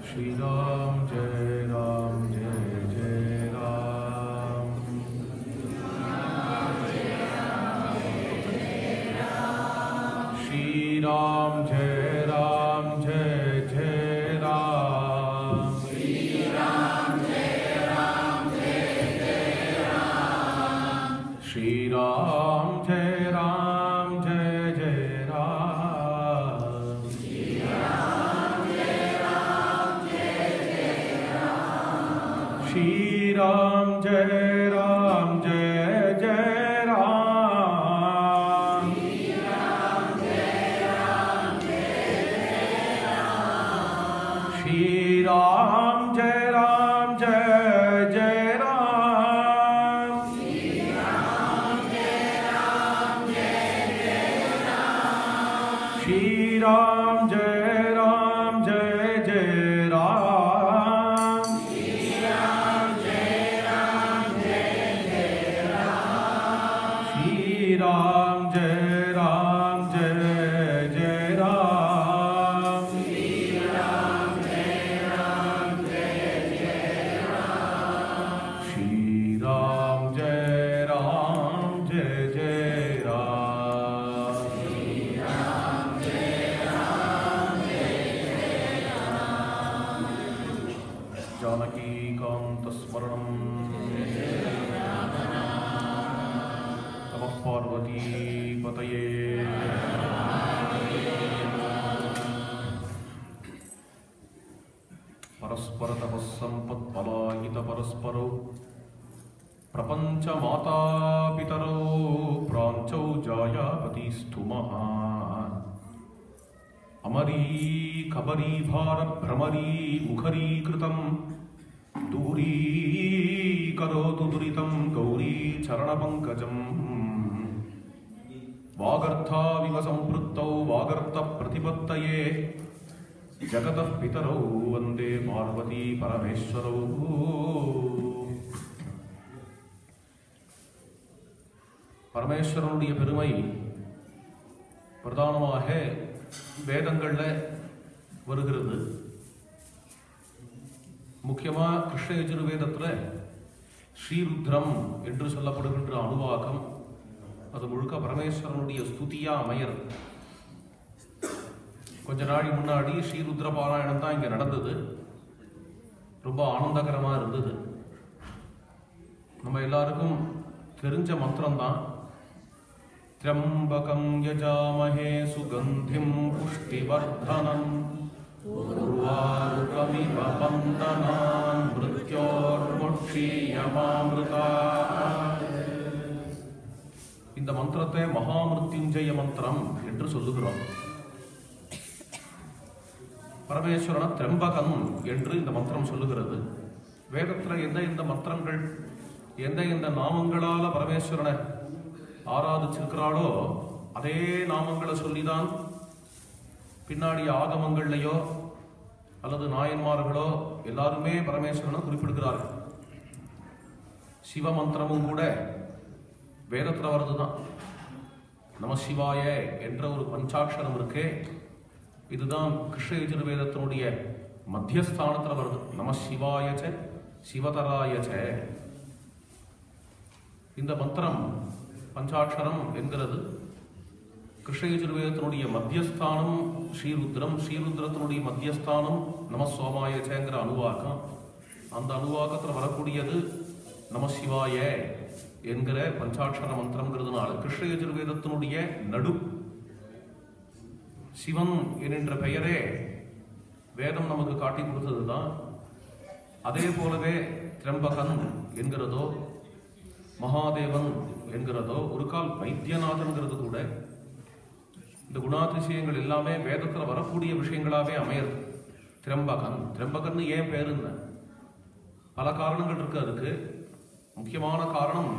श्री राम जय राम जय जय राम श्री राम जय राम जय जय राम श्री राम जय राम जय जय राम श्री राम जय राम जय जय राम श्री राम जय राम जय जय राम श्री राम जय राम जय जय राम श्री राम जय राम जय जय राम श्री राम जय राम जय जय राम जानकीकान्तस्मरणम् नमः पार्वतीपतये परस्परतपःसम्पत्पलायितपरस्परौ प्रपञ्चमातापितरौ प्राञ्चौ जायापतिस्तु महान् अमरी खबरी भारभ्रमरी मुखरीकृतं दूरी करोतु दुरितं गौरी चरणपङ्कजम् वागर्थाविव सम्पृक्तौ वागर्थप्रतिपत्तये जगतः पितरौ वन्दे पार्वती परमेश्वरौ பரமேஸ்வரனுடைய பெருமை பிரதானமாக வேதங்கள்ல வருகிறது முக்கியமா கிருஷ்ண யஜுர்வேதத்துல ஸ்ரீருத்ரம் என்று சொல்லப்படுகின்ற அணுவாக்கம் அது முழுக்க பரமேஸ்வரனுடைய ஸ்துதியா அமையறது கொஞ்ச நாள் முன்னாடி ஸ்ரீருத்ர பாராயணம் தான் இங்க நடந்தது ரொம்ப ஆனந்தகரமா இருந்தது நம்ம எல்லாருக்கும் தெரிஞ்ச மந்திரம் தான் त्र्यम्बकं यजामहे सुगन्धिं पुष्टिवर्धनम् उर्वारुकमिव वन्दनान् मृत्योर्मुक्षीयमामृता இந்த மந்திரத்தை மகாமிருத்யுஞ்சய மந்திரம் என்று சொல்லுகிறோம் பரமேஸ்வரன திரம்பகன் என்று இந்த மந்திரம் சொல்லுகிறது வேதத்துல எந்த எந்த மந்திரங்கள் எந்த எந்த நாமங்களால பரமேஸ்வரனை ஆராதிச்சிருக்கிறாளோ அதே நாமங்களை சொல்லிதான் பின்னாடி ஆகமங்கள்லையோ அல்லது நாயன்மார்களோ எல்லாருமே பரமேஸ்வரனை குறிப்பிடுகிறார்கள் சிவ மந்திரமும் கூட வேதத்துல வர்றதுதான் நம சிவாய என்ற ஒரு பஞ்சாட்சரம் இருக்கே இதுதான் கிருஷ்ண யஜுர்வேதத்தினுடைய மத்தியஸ்தானத்துல வருது நம சிவாயச்ச சிவதராயச்ச இந்த மந்திரம் பஞ்சாட்சரம் என்கிறது கிருஷ்ண யஜுர்வேதத்தினுடைய மத்தியஸ்தானம் ஸ்ரீருத்ரம் ஸ்ரீருத்ரத்தினுடைய மத்தியஸ்தானம் நம சோமாயச்சேங்கிற அணுவாக்கம் அந்த அணுவாக்கத்தில் வரக்கூடியது நம சிவாய என்கிற பஞ்சாட்சர மந்திரம்ங்கிறதுனால கிருஷ்ண யஜுர்வேதத்தினுடைய நடு சிவன் என்கின்ற பெயரே வேதம் நமக்கு காட்டி கொடுத்ததுதான் அதே போலவே திரம்பகன் என்கிறதோ மகாதேவன் என்கிறதோ ஒரு கால் வைத்தியநாதன்கிறது கூட இந்த குணாதிசயங்கள் எல்லாமே வேதத்துல வரக்கூடிய விஷயங்களாவே அமையுது திரம்பகன் திரம்பகன் ஏன் பேருங்க பல காரணங்கள் இருக்கு அதுக்கு முக்கியமான காரணம்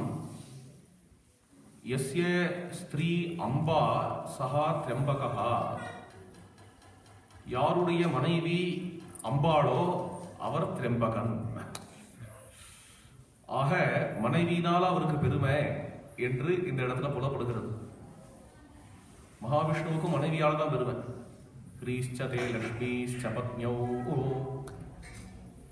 எஸ்ய ஸ்திரீ அம்பா சஹா திரம்பகா யாருடைய மனைவி அம்பாளோ அவர் திரம்பகன் ஆக மனைவியினால் அவருக்கு பெருமை என்று இந்த இடத்துல புலப்படுகிறது மகாவிஷ்ணுவுக்கும் மனைவியால் தான் பெருமை கிரீஷ்சதே லக்ஷ்மீஷ்ச பத்னியோ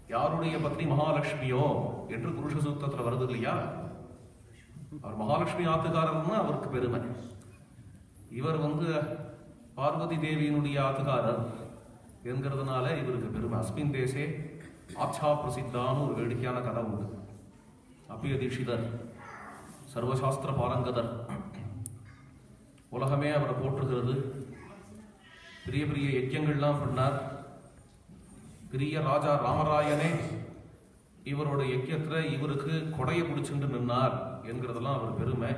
யாருடைய பத்னி மகாலட்சுமியோ என்று புருஷ சூத்திரத்துல வருது இல்லையா அவர் மகாலட்சுமி ஆத்துக்காரர்னு அவருக்கு பெருமை இவர் வந்து பார்வதி தேவியினுடைய ஆத்துக்காரர் என்கிறதுனால இவருக்கு பெருமை அஸ்மின் தேசே ஆச்சா பிரசித்தான்னு ஒரு வேடிக்கையான கதை உண்டு அப்பிய தீட்சிதர் சர்வசாஸ்திர பாரங்கதர் உலகமே அவரை போற்றுகிறது பெரிய பெரிய யஜ்யங்கள்லாம் பண்ணார் பெரிய ராஜா ராமராயனே இவரோட யஜ்யத்துல இவருக்கு கொடையை பிடிச்சுட்டு நின்னார் என்கிறதெல்லாம் அவர் பெருமை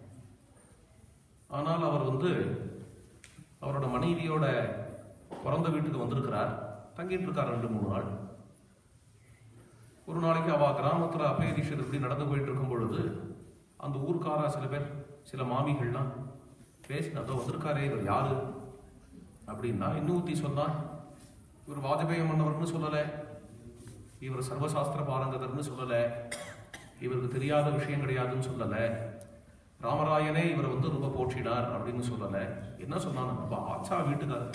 ஆனால் அவர் வந்து அவரோட மனைவியோட பிறந்த வீட்டுக்கு வந்திருக்கிறார் தங்கிட்டு இருக்கார் ரெண்டு மூணு நாள் ஒரு நாளைக்கு அவ கிராமத்துல அபயதீஷர் இப்படி நடந்து போயிட்டு இருக்கும் பொழுது அந்த ஊர்க்காரா சில பேர் சில மாமிகள்லாம் பேசி அதோ வந்திருக்காரே இவர் யாரு அப்படின்னா இன்னூத்தி சொன்னா இவர் வாஜபேய மன்னவர்னு சொல்லல இவர் சர்வசாஸ்திர பாரங்கதர்னு சொல்லல இவருக்கு தெரியாத விஷயம் கிடையாதுன்னு சொல்லல ராமராயனே இவரை வந்து ரொம்ப போற்றினார் அப்படின்னு சொல்லல என்ன சொன்னாங்க அப்ப ஆச்சா வீட்டுக்காரர்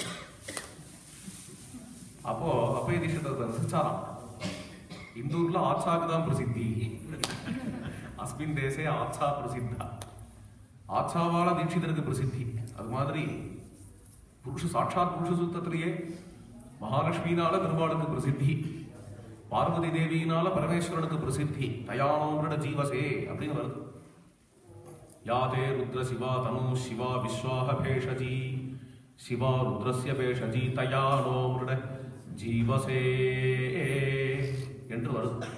அப்போ அப்பய தீட்சிதர் ரசிச்சாராம் இந்த ஊர்ல ஆச்சாக்கு தான் பிரசித்தி அஸ்மின் தேசே ஆச்சா பிரசித்தா ஆச்சாவால தீட்சிதருக்கு பிரசித்தி அது மாதிரி புருஷ சாட்சாத் புருஷ சுத்தத்திலேயே மகாலட்சுமியினால பெருமாளுக்கு பிரசித்தி பார்வதி தேவியினால பரமேஸ்வரனுக்கு பிரசித்தி தயானோங்கிற ஜீவசே அப்படின்னு வருது யாதே ருத்ர சிவா தனு சிவா விஸ்வாஹ பேஷஜி சிவா ருத்ரஸ்ய பேஷஜி தயானோ மிருட ஜீவசே என்று வருது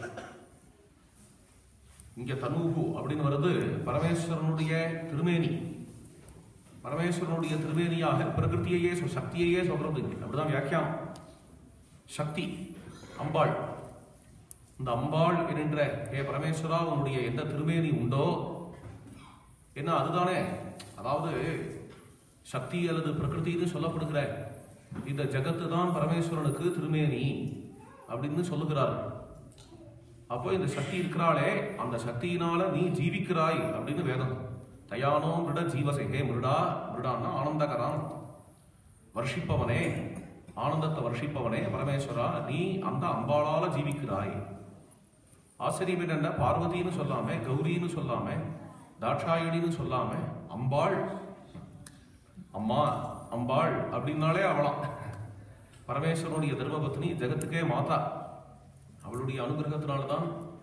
இங்க தனூகு அப்படின்னு வருது பரமேஸ்வரனுடைய திருமேனி பரமேஸ்வரனுடைய திருமேனியாக பிரகிருத்தியையே சொ- சக்தியையே சொல்றது இங்க. அப்படிதான் வியாக்கியானம் சக்தி அம்பாள் இந்த அம்பாள் என்கின்ற ஏ பரமேஸ்வரா உன்னுடைய எந்த திருமேனி உண்டோ என்ன அதுதானே அதாவது சக்தி அல்லது பிரகிருத்தின்னு சொல்லப்படுகிற இந்த ஜகத்து தான் பரமேஸ்வரனுக்கு திருமேனி அப்படின்னு சொல்லுகிறார் அப்போ இந்த சக்தி இருக்கிறாளே அந்த சக்தியினால நீ ஜீவிக்கிறாய் அப்படின்னு வேதம் தயானோ மிருட ஜீவசே ஹே மிருடா மிருடான்னா ஆனந்தகரான் வர்ஷிப்பவனே ஆனந்தத்தை வர்ஷிப்பவனே பரமேஸ்வரா நீ அந்த அம்பாளால ஜீவிக்கிறாய் ஆச்சரியம் என்னன்னா பார்வதின்னு சொல்லாம கௌரின்னு சொல்லாம தாட்சாயணின்னு சொல்லாம அம்பாள் அம்மா அம்பாள் அப்படின்னாலே அவளாம் பரமேஸ்வரனுடைய தர்மபத்னி ஜெகத்துக்கே மாதா அவளுடைய அனுகிரகத்தினால்தான்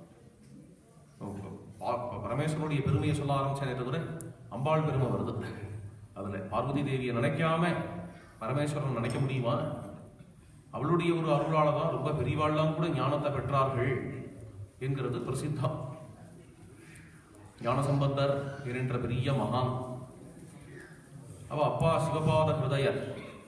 பா- பரமேஸ்வரனுடைய பெருமையை சொல்ல ஆரம்பிச்சேனே தவிர அம்பாள் பெருமை வருது அதுல பார்வதி தேவியை நினைக்காம பரமேஸ்வரன் நினைக்க முடியுமா அவளுடைய ஒரு அருளால தான் ரொம்ப பெரியவாள்லாம் கூட ஞானத்தை பெற்றார்கள் என்கிறது பிரசித்தம் ஞானசம்பந்தர் என்கின்ற பெரிய மகான் அவ அப்பா சிவபாத ஹிருதயர்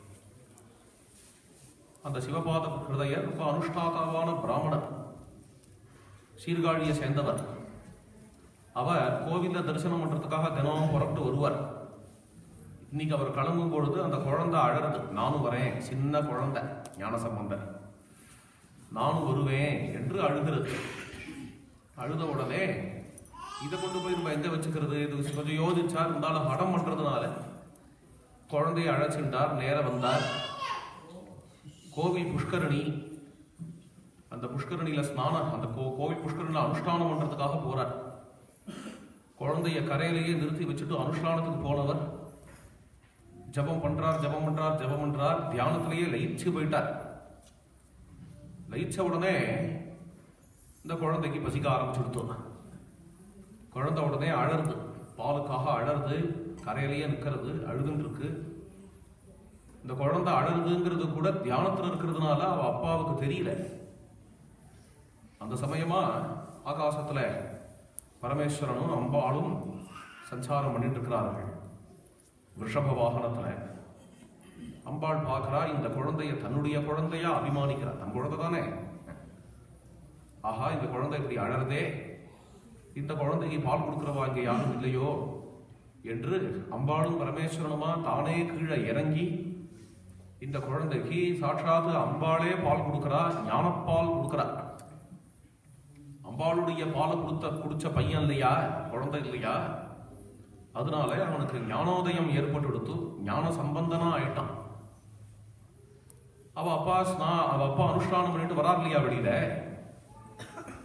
அந்த சிவபாத ஹிருதயர் ரொம்ப அனுஷ்டாதாவான பிராமணர் சீர்காழியை சேர்ந்தவர் அவர் கோவில்ல தரிசனம் பண்றதுக்காக தினமும் புறப்பட்டு வருவார் இன்னைக்கு அவர் கிளம்பும் பொழுது அந்த குழந்தை அழறது நானும் வரேன் சின்ன குழந்தை ஞானசம்பந்தர் நானும் வருவேன் என்று அழுகிறது அழுத உடனே இதை கொண்டு போய் நம்ம எங்க வச்சுக்கிறது இது கொஞ்சம் யோசிச்சார் இருந்தாலும் ஹடம் பண்றதுனால குழந்தையை அழைச்சிட்டார் நேர வந்தார் கோவில் புஷ்கரணி அந்த புஷ்கரணியில ஸ்நானம் அந்த கோ- கோவில் புஷ்கரணியில அனுஷ்டானம் பண்றதுக்காக போறார் குழந்தைய கரையிலேயே நிறுத்தி வச்சுட்டு அனுஷ்டானத்துக்கு போனவர் ஜெபம் பண்றார் ஜெபம் பண்றார் ஜெபம் பண்றார் தியானத்திலேயே லயிச்சு போயிட்டார் லயிச்ச உடனே இந்த குழந்தைக்கு பசிக்க ஆரம்பிச்சுடுத்தோம் குழந்தை உடனே அழறது பாலுக்காக அழறது கரையிலேயே நிக்கிறது அழுதுன்னு இருக்கு இந்த குழந்தை அழகுங்கிறது கூட தியானத்துல இருக்கிறதுனால அவ அப்பாவுக்கு தெரியல அந்த சமயமா ஆகாசத்துல பரமேஸ்வரனும் அம்பாளும் சஞ்சாரம் பண்ணிட்டு இருக்கிறார்கள் ரிஷப வாகனத்துல அம்பாள் பார்க்கிறா இந்த குழந்தைய தன்னுடைய குழந்தையா அபிமானிக்கிறா தன் குழந்தை தானே ஆஹா இந்த குழந்தை இப்படி அழறதே இந்த குழந்தைக்கு பால் கொடுக்கிறவா இங்க யாரும் இல்லையோ என்று அம்பாளும் பரமேஸ்வரனுமா தானே கீழே இறங்கி இந்த குழந்தைக்கு சாட்சாத்து அம்பாளே பால் கொடுக்கிறா ஞானப்பால் கொடுக்கிறா அம்பாளுடைய பாலை கொடுத்த குடிச்ச பையன் இல்லையா குழந்தை இல்லையா அதனால அவனுக்கு ஞானோதயம் ஏற்பட்டு ஞான சம்பந்தனா ஆயிட்டான் அவ அப்பா ஸ்நா அவ அப்பா அனுஷ்டானம் பண்ணிட்டு வரார் இல்லையா வெளியில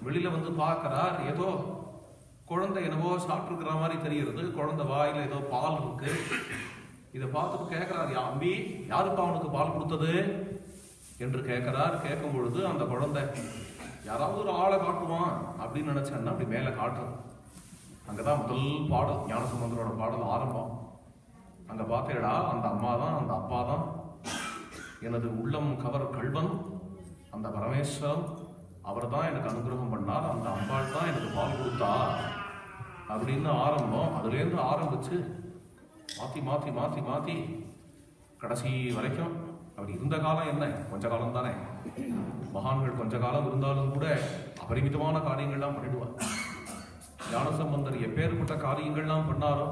வெளியில வந்து பார்க்கறார் ஏதோ குழந்தை என்னவோ சாப்பிட்டுருக்கிற மாதிரி தெரிகிறது குழந்தை வாயில ஏதோ பால் இருக்கு இதை பார்த்துட்டு கேட்கிறார் யா அம்பி யாருப்பா அவனுக்கு பால் கொடுத்தது என்று கேட்கிறார் கேட்கும் பொழுது அந்த குழந்தை யாராவது ஒரு ஆளை காட்டுவான் அப்படின்னு நினைச்சேன்னா அப்படி மேலே காட்டுறது அங்கதான் முதல் பாடல் ஞானசம்பந்தரோட பாடல் ஆரம்பம் அங்க பார்த்தேடா அந்த அம்மா தான் அந்த அப்பா தான் எனது உள்ளம் கவர் கல்வன் அந்த பரமேஸ்வரன் அவர் தான் எனக்கு அனுகிரகம் பண்ணார் அந்த அம்பாள் தான் எனக்கு பால் கொடுத்தா அப்படின்னு ஆரம்பம் அதுலேருந்து ஆரம்பிச்சு மாத்தி மாத்தி மாத்தி மாத்தி கடைசி வரைக்கும் அவர் இருந்த காலம் என்ன கொஞ்ச காலம் தானே மகான்கள் கொஞ்ச காலம் இருந்தாலும் கூட அபரிமிதமான காரியங்கள்லாம் பண்ணிடுவார் ஞானசம்பந்தர் எப்பேற்பட்ட காரியங்கள்லாம் பண்ணாரோ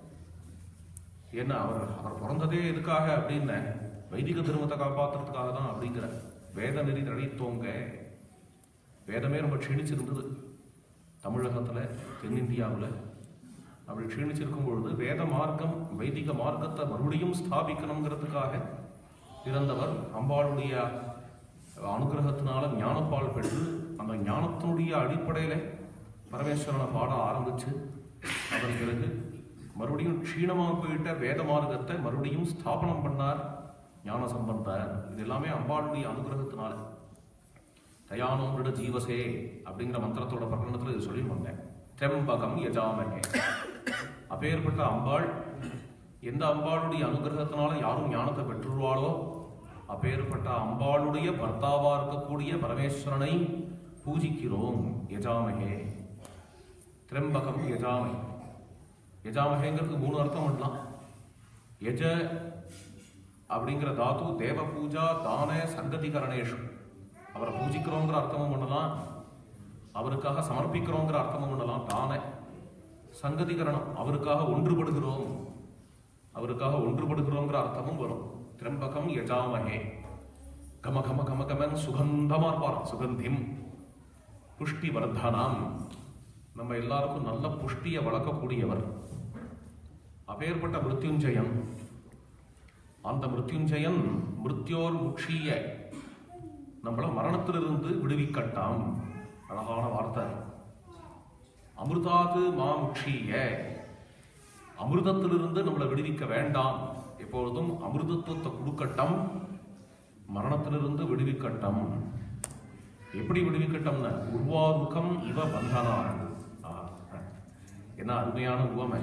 என்ன அவர் அவர் பிறந்ததே எதுக்காக அப்படின்னு வைதிக தர்மத்தை காப்பாத்துறதுக்காக தான் அப்படிங்கிற வேத நெறி தழைத்தோங்க வேதமே ரொம்ப க்ஷீணிச்சிருந்தது தமிழகத்துல தென்னிந்தியாவுல அப்படி க்ஷீணிச்சிருக்கும் பொழுது வேத மார்க்கம் வைதிக மார்க்கத்தை மறுபடியும் ஸ்தாபிக்கணுங்கிறதுக்காக பிறந்தவர் அம்பாளுடைய அனுகிரகத்தினால ஞானப்பால் பெற்று அந்த ஞானத்தினுடைய அடிப்படையில பரமேஸ்வரனை பாட ஆரம்பிச்சு அதன் பிறகு மறுபடியும் க்ஷீணமாக போயிட்ட வேத மார்க்கத்தை மறுபடியும் ஸ்தாபனம் பண்ணார் ஞான சம்பந்தர் இது எல்லாமே அம்பாளுடைய அனுகிரகத்தினால தயானோங்கிற ஜீவசே அப்படிங்கிற மந்திரத்தோட பிரகடனத்தில் இது சொல்லி வந்தேன் தெம்பகம் யஜாமகே அப்பேற்பட்ட அம்பாள் எந்த அம்பாளுடைய அனுகிரகத்தினால யாரும் ஞானத்தை பெற்றுருவாளோ அப்பேற்பட்ட அம்பாளுடைய பர்த்தாவா இருக்கக்கூடிய பரமேஸ்வரனை பூஜிக்கிறோம் யஜாமகே திரம்பகம் யஜாமை யஜாமகேங்கிறதுக்கு மூணு அர்த்தம் பண்ணலாம் யஜ அப்படிங்கிற தாத்து தேவ பூஜா தான சங்கதிகரணேஷு அவரை பூஜிக்கிறோங்கிற அர்த்தமும் பண்ணலாம் அவருக்காக சமர்ப்பிக்கிறோங்கிற அர்த்தமும் பண்ணலாம் தான சங்கதிகரணம் அவருக்காக ஒன்றுபடுகிறோம் அவருக்காக ஒன்றுபடுகிறோங்கிற அர்த்தமும் வரும் திரம்பகம் யஜாமகே கம கம கம கமன் சுகந்தமா இருப்பாராம் சுகந்திம் புஷ்டி வர்தனாம் நம்ம எல்லாருக்கும் நல்ல புஷ்டியை வளர்க்கக்கூடியவர் அப்பேற்பட்ட மிருத்யுஞ்சயன் அந்த மிருத்யுஞ்சயன் மிருத்யோர் முக்ஷிய நம்மள மரணத்திலிருந்து விடுவிக்கட்டாம் அழகான வார்த்தை அமிர்தாது மாமுக்ஷிய அமிர்தத்திலிருந்து நம்மளை விடுவிக்க வேண்டாம் எப்பொழுதும் அமிர்தத்துவத்தை கொடுக்கட்டும் மரணத்திலிருந்து விடுவிக்கட்டும் எப்படி விடுவிக்கட்டம்னு உருவாருக்கம் இவ பந்தனான் ஆ, என்ன அருமையான உவமை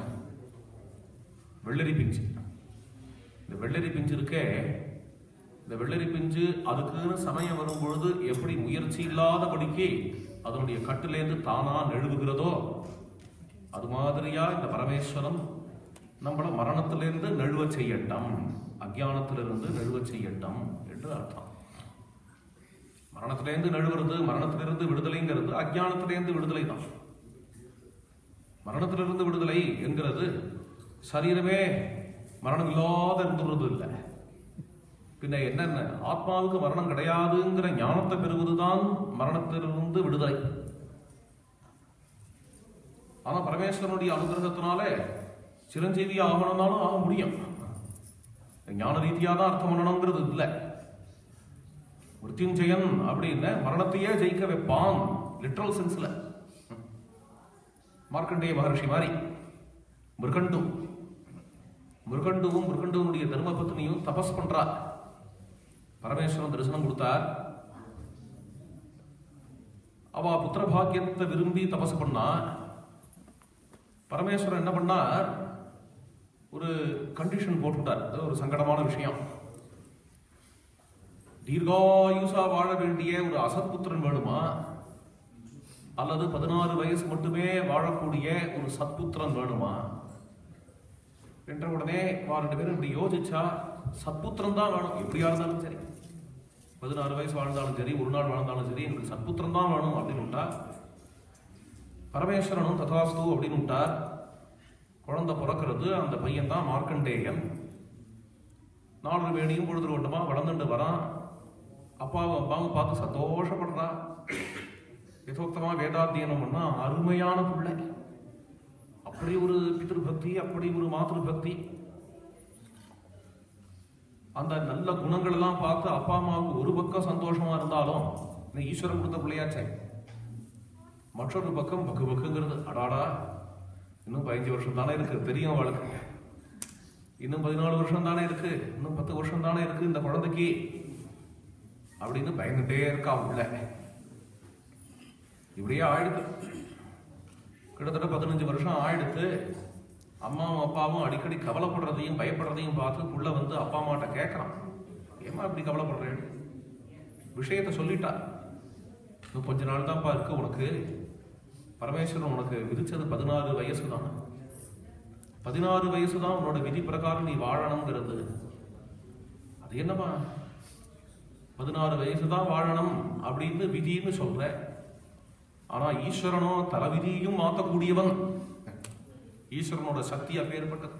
வெள்ளரி பிஞ்சு இந்த வெள்ளரி பிஞ்சு இருக்கே இந்த வெள்ளரி பிஞ்சு அதுக்குன்னு சமயம் வரும் பொழுது எப்படி முயற்சி இல்லாதபடிக்கு அதனுடைய கட்டிலேருந்து தானா நழுவுகிறதோ அது மாதிரியா இந்த பரமேஸ்வரன் நம்மள மரணத்திலிருந்து நழுவ செய்யட்டும் அஜானத்திலிருந்து நழுவ செய்யட்டும் என்று அர்த்தம் மரணத்திலேருந்து நழுவுறது மரணத்திலிருந்து விடுதலைங்கிறது அஜானத்திலேருந்து விடுதலை தான் மரணத்திலிருந்து விடுதலை என்கிறது சரீரமே மரணம் இல்லாத இருந்துறது இல்லை பின்ன என்னென்ன ஆத்மாவுக்கு மரணம் கிடையாதுங்கிற ஞானத்தை பெறுவதுதான் மரணத்திலிருந்து விடுதலை ஆனா பரமேஸ்வரனுடைய அனுகிரகத்தினால சிரஞ்சீவி ஆகணும்னாலும் ஆக முடியும் ஞான ரீதியா தான் அர்த்தம் பண்ணணுங்கிறது இல்லை மிருத்யுஞ்சயன் அப்படின்னு மரணத்தையே ஜெயிக்க வைப்பான் லிட்ரல் சென்ஸ்ல மார்க்கண்டேய மகர்ஷி மாதிரி மிருகண்டு மிருகண்டுவும் மிருகண்டுவனுடைய தர்ம பத்னியும் தபஸ் பண்றா பரமேஸ்வரன் தரிசனம் கொடுத்தார் அவ புத்திர பாக்கியத்தை விரும்பி தபஸ் பண்ணா பரமேஸ்வரன் என்ன பண்ணார் ஒரு கண்டிஷன் போட்டுட்டார் அது ஒரு சங்கடமான விஷயம் தீர்காயுசா வாழ வேண்டிய ஒரு அசத்புத்திரன் வேணுமா அல்லது பதினாறு வயசு மட்டுமே வாழக்கூடிய ஒரு சத்புத்திரன் வேணுமா என்ற உடனே வா ரெண்டு பேரும் இப்படி யோசிச்சா சத்புத்திரம் தான் வேணும் எப்படியா இருந்தாலும் சரி பதினாறு வயசு வாழ்ந்தாலும் சரி ஒரு நாள் வாழ்ந்தாலும் சரி எனக்கு சத்புத்திரம் தான் வேணும் அப்படின்னு விட்டா பரமேஸ்வரனும் ததாஸ்து அப்படின்னு விட்டார் குழந்தை பிறக்கிறது அந்த பையன் தான் மார்க்கண்டேயன் நாலு வேணியும் பொழுது கொண்டுமா வளர்ந்துட்டு வரான் அப்பாவும் அப்பாவும் பார்த்து சந்தோஷப்படுறா யதோக்தமா வேதாத்தியனம் பண்ணா அருமையான பிள்ளை அப்படி ஒரு பிதிரு பக்தி அப்படி ஒரு மாத்திரு பக்தி அந்த நல்ல குணங்கள் எல்லாம் பார்த்து அப்பா அம்மாவுக்கு ஒரு பக்கம் சந்தோஷமா இருந்தாலும் இந்த ஈஸ்வரன் கொடுத்த பிள்ளையாச்சே மற்றொரு பக்கம் பக்கு பக்குங்கிறது அடாடா இன்னும் பதினஞ்சு வருஷம் தானே இருக்கு தெரியும் அவளுக்கு இன்னும் பதினாலு வருஷம் தானே இருக்கு இன்னும் பத்து வருஷம் தானே இருக்கு இந்த குழந்தைக்கு அப்படின்னு பயந்துட்டே இருக்கா உள்ள இப்படியே ஆயிடுது கிட்டத்தட்ட பதினஞ்சு வருஷம் ஆயிடுத்து அம்மாவும் அப்பாவும் அடிக்கடி கவலைப்படுறதையும் பயப்படுறதையும் பார்த்து புள்ள வந்து அப்பா அம்மாட்ட கேட்கறான் ஏம்மா இப்படி கவலைப்படுறேன் விஷயத்த சொல்லிட்டா இன்னும் கொஞ்ச நாள் தான்ப்பா இருக்கு உனக்கு பரமேஸ்வரன் உனக்கு விதிச்சது பதினாறு வயசு தான் பதினாறு வயசு தான் உன்னோட விதி பிரகாரம் நீ வாழணுங்கிறது அது என்னம்மா பதினாறு வயசு தான் வாழணும் அப்படின்னு விதின்னு சொல்ற ஆனா ஈஸ்வரனோ தலைவிதியையும் மாத்தக்கூடியவன் ஈஸ்வரனோட சக்தி அப்பேற்பட்டது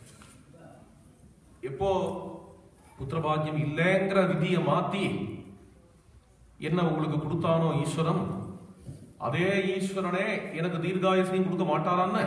எப்போ புத்திரபாக்கியம் இல்லைங்கிற விதியை மாத்தி என்ன உங்களுக்கு கொடுத்தானோ ஈஸ்வரன் அதே ஈஸ்வரனே எனக்கு தீர்காயுசையும் கொடுக்க மாட்டாரான்னு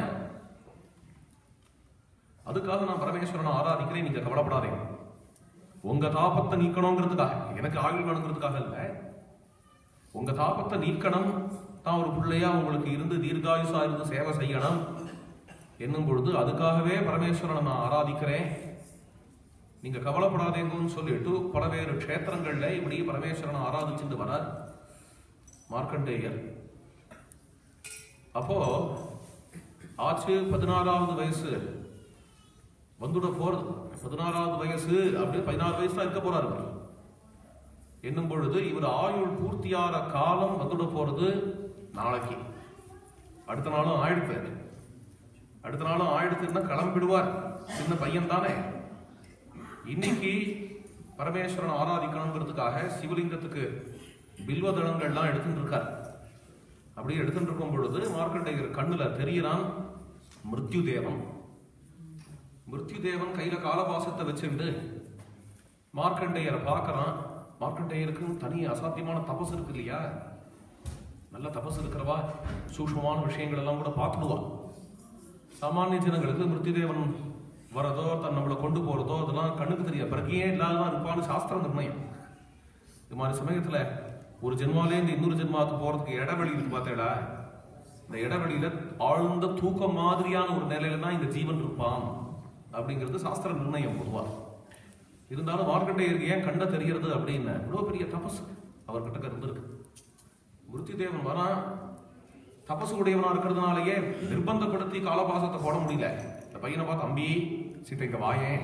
அதுக்காக நான் பரமேஸ்வரனை ஆராதிக்கிறேன் நீங்க கவலைப்படாதீங்க உங்க தாபத்தை நீக்கணுங்கிறதுக்காக எனக்கு ஆயுள் வேணுங்கிறதுக்காக இல்ல உங்க தாபத்தை நீக்கணும் தான் ஒரு பிள்ளையா உங்களுக்கு இருந்து தீர்காயுசா இருந்து சேவை செய்யணும் என்னும் பொழுது அதுக்காகவே பரமேஸ்வரனை நான் ஆராதிக்கிறேன் நீங்க கவலைப்படாதீங்கன்னு சொல்லிட்டு பலவேறு க்ஷேத்திரங்கள்ல இப்படி பரமேஸ்வரனை ஆராதிச்சுட்டு வரார் மார்க்கண்டேயர் அப்போ ஆச்சு பதினாறாவது வயசு வந்துட போறது பதினாறாவது வயசு அப்படியே பதினாறு வயசு தான் இருக்க போறாரு இவர். என்னும் பொழுது இவர் ஆயுள் பூர்த்தியாகிற காலம் வந்துட போறது நாளைக்கு அடுத்த நாளும் ஆயிடுத்து அடுத்த நாளும் ஆயிடுத்துன்னா கிளம்பிடுவார் சின்ன பையன் தானே இன்னைக்கு பரமேஸ்வரன் ஆராதிக்கணுங்கிறதுக்காக சிவலிங்கத்துக்கு பில்வதளங்கள்லாம் எடுத்துட்டு இருக்கார் அப்படியே எடுத்துட்டு இருக்கும் பொழுது மார்க்கண்டேயர் கண்ணுல தெரியறான் மிருத்யு தேவன் மிருத்யு தேவன் கையில காலபாசத்தை வச்சுட்டு மார்க்கண்டேயரை பார்க்கறான் மார்க்கண்டேயருக்கும் தனி அசாத்தியமான தபஸ் இருக்கு இல்லையா நல்ல தபஸ் இருக்கிறவா சூக்ஷ்மமான விஷயங்கள் எல்லாம் கூட பார்த்துடுவா சாமானிய ஜனங்களுக்கு மிருத்யுதேவன் வரதோ தன் நம்மளை கொண்டு போறதோ அதெல்லாம் கண்ணுக்கு தெரியாது பிறகையே இல்லாதான் இருப்பான்னு சாஸ்திர நிர்ணயம் இது மாதிரி சமயத்துல ஒரு ஜென்மாலே இந்த இன்னொரு ஜென்மாவுக்கு போறதுக்கு இடைவெளி இருக்கு பார்த்தேடா இந்த இடைவெளியில ஆழ்ந்த தூக்கம் மாதிரியான ஒரு நிலையில தான் இந்த ஜீவன் இருப்பான் அப்படிங்கிறது சாஸ்திர நிர்ணயம் பொதுவா இருந்தாலும் மார்க்கண்டேயருக்கு ஏன் கண்ட தெரியறது அப்படின்னு இவ்வளவு பெரிய தபஸ் அவர்கிட்ட இருந்திருக்கு மிருத்யு தேவன் வரான் தபசு உடையவனா இருக்கிறதுனாலயே நிர்பந்தப்படுத்தி காலபாசத்தை போட முடியல இந்த பையனை பார்த்து அம்பி சீத்தை இங்க வாயேன்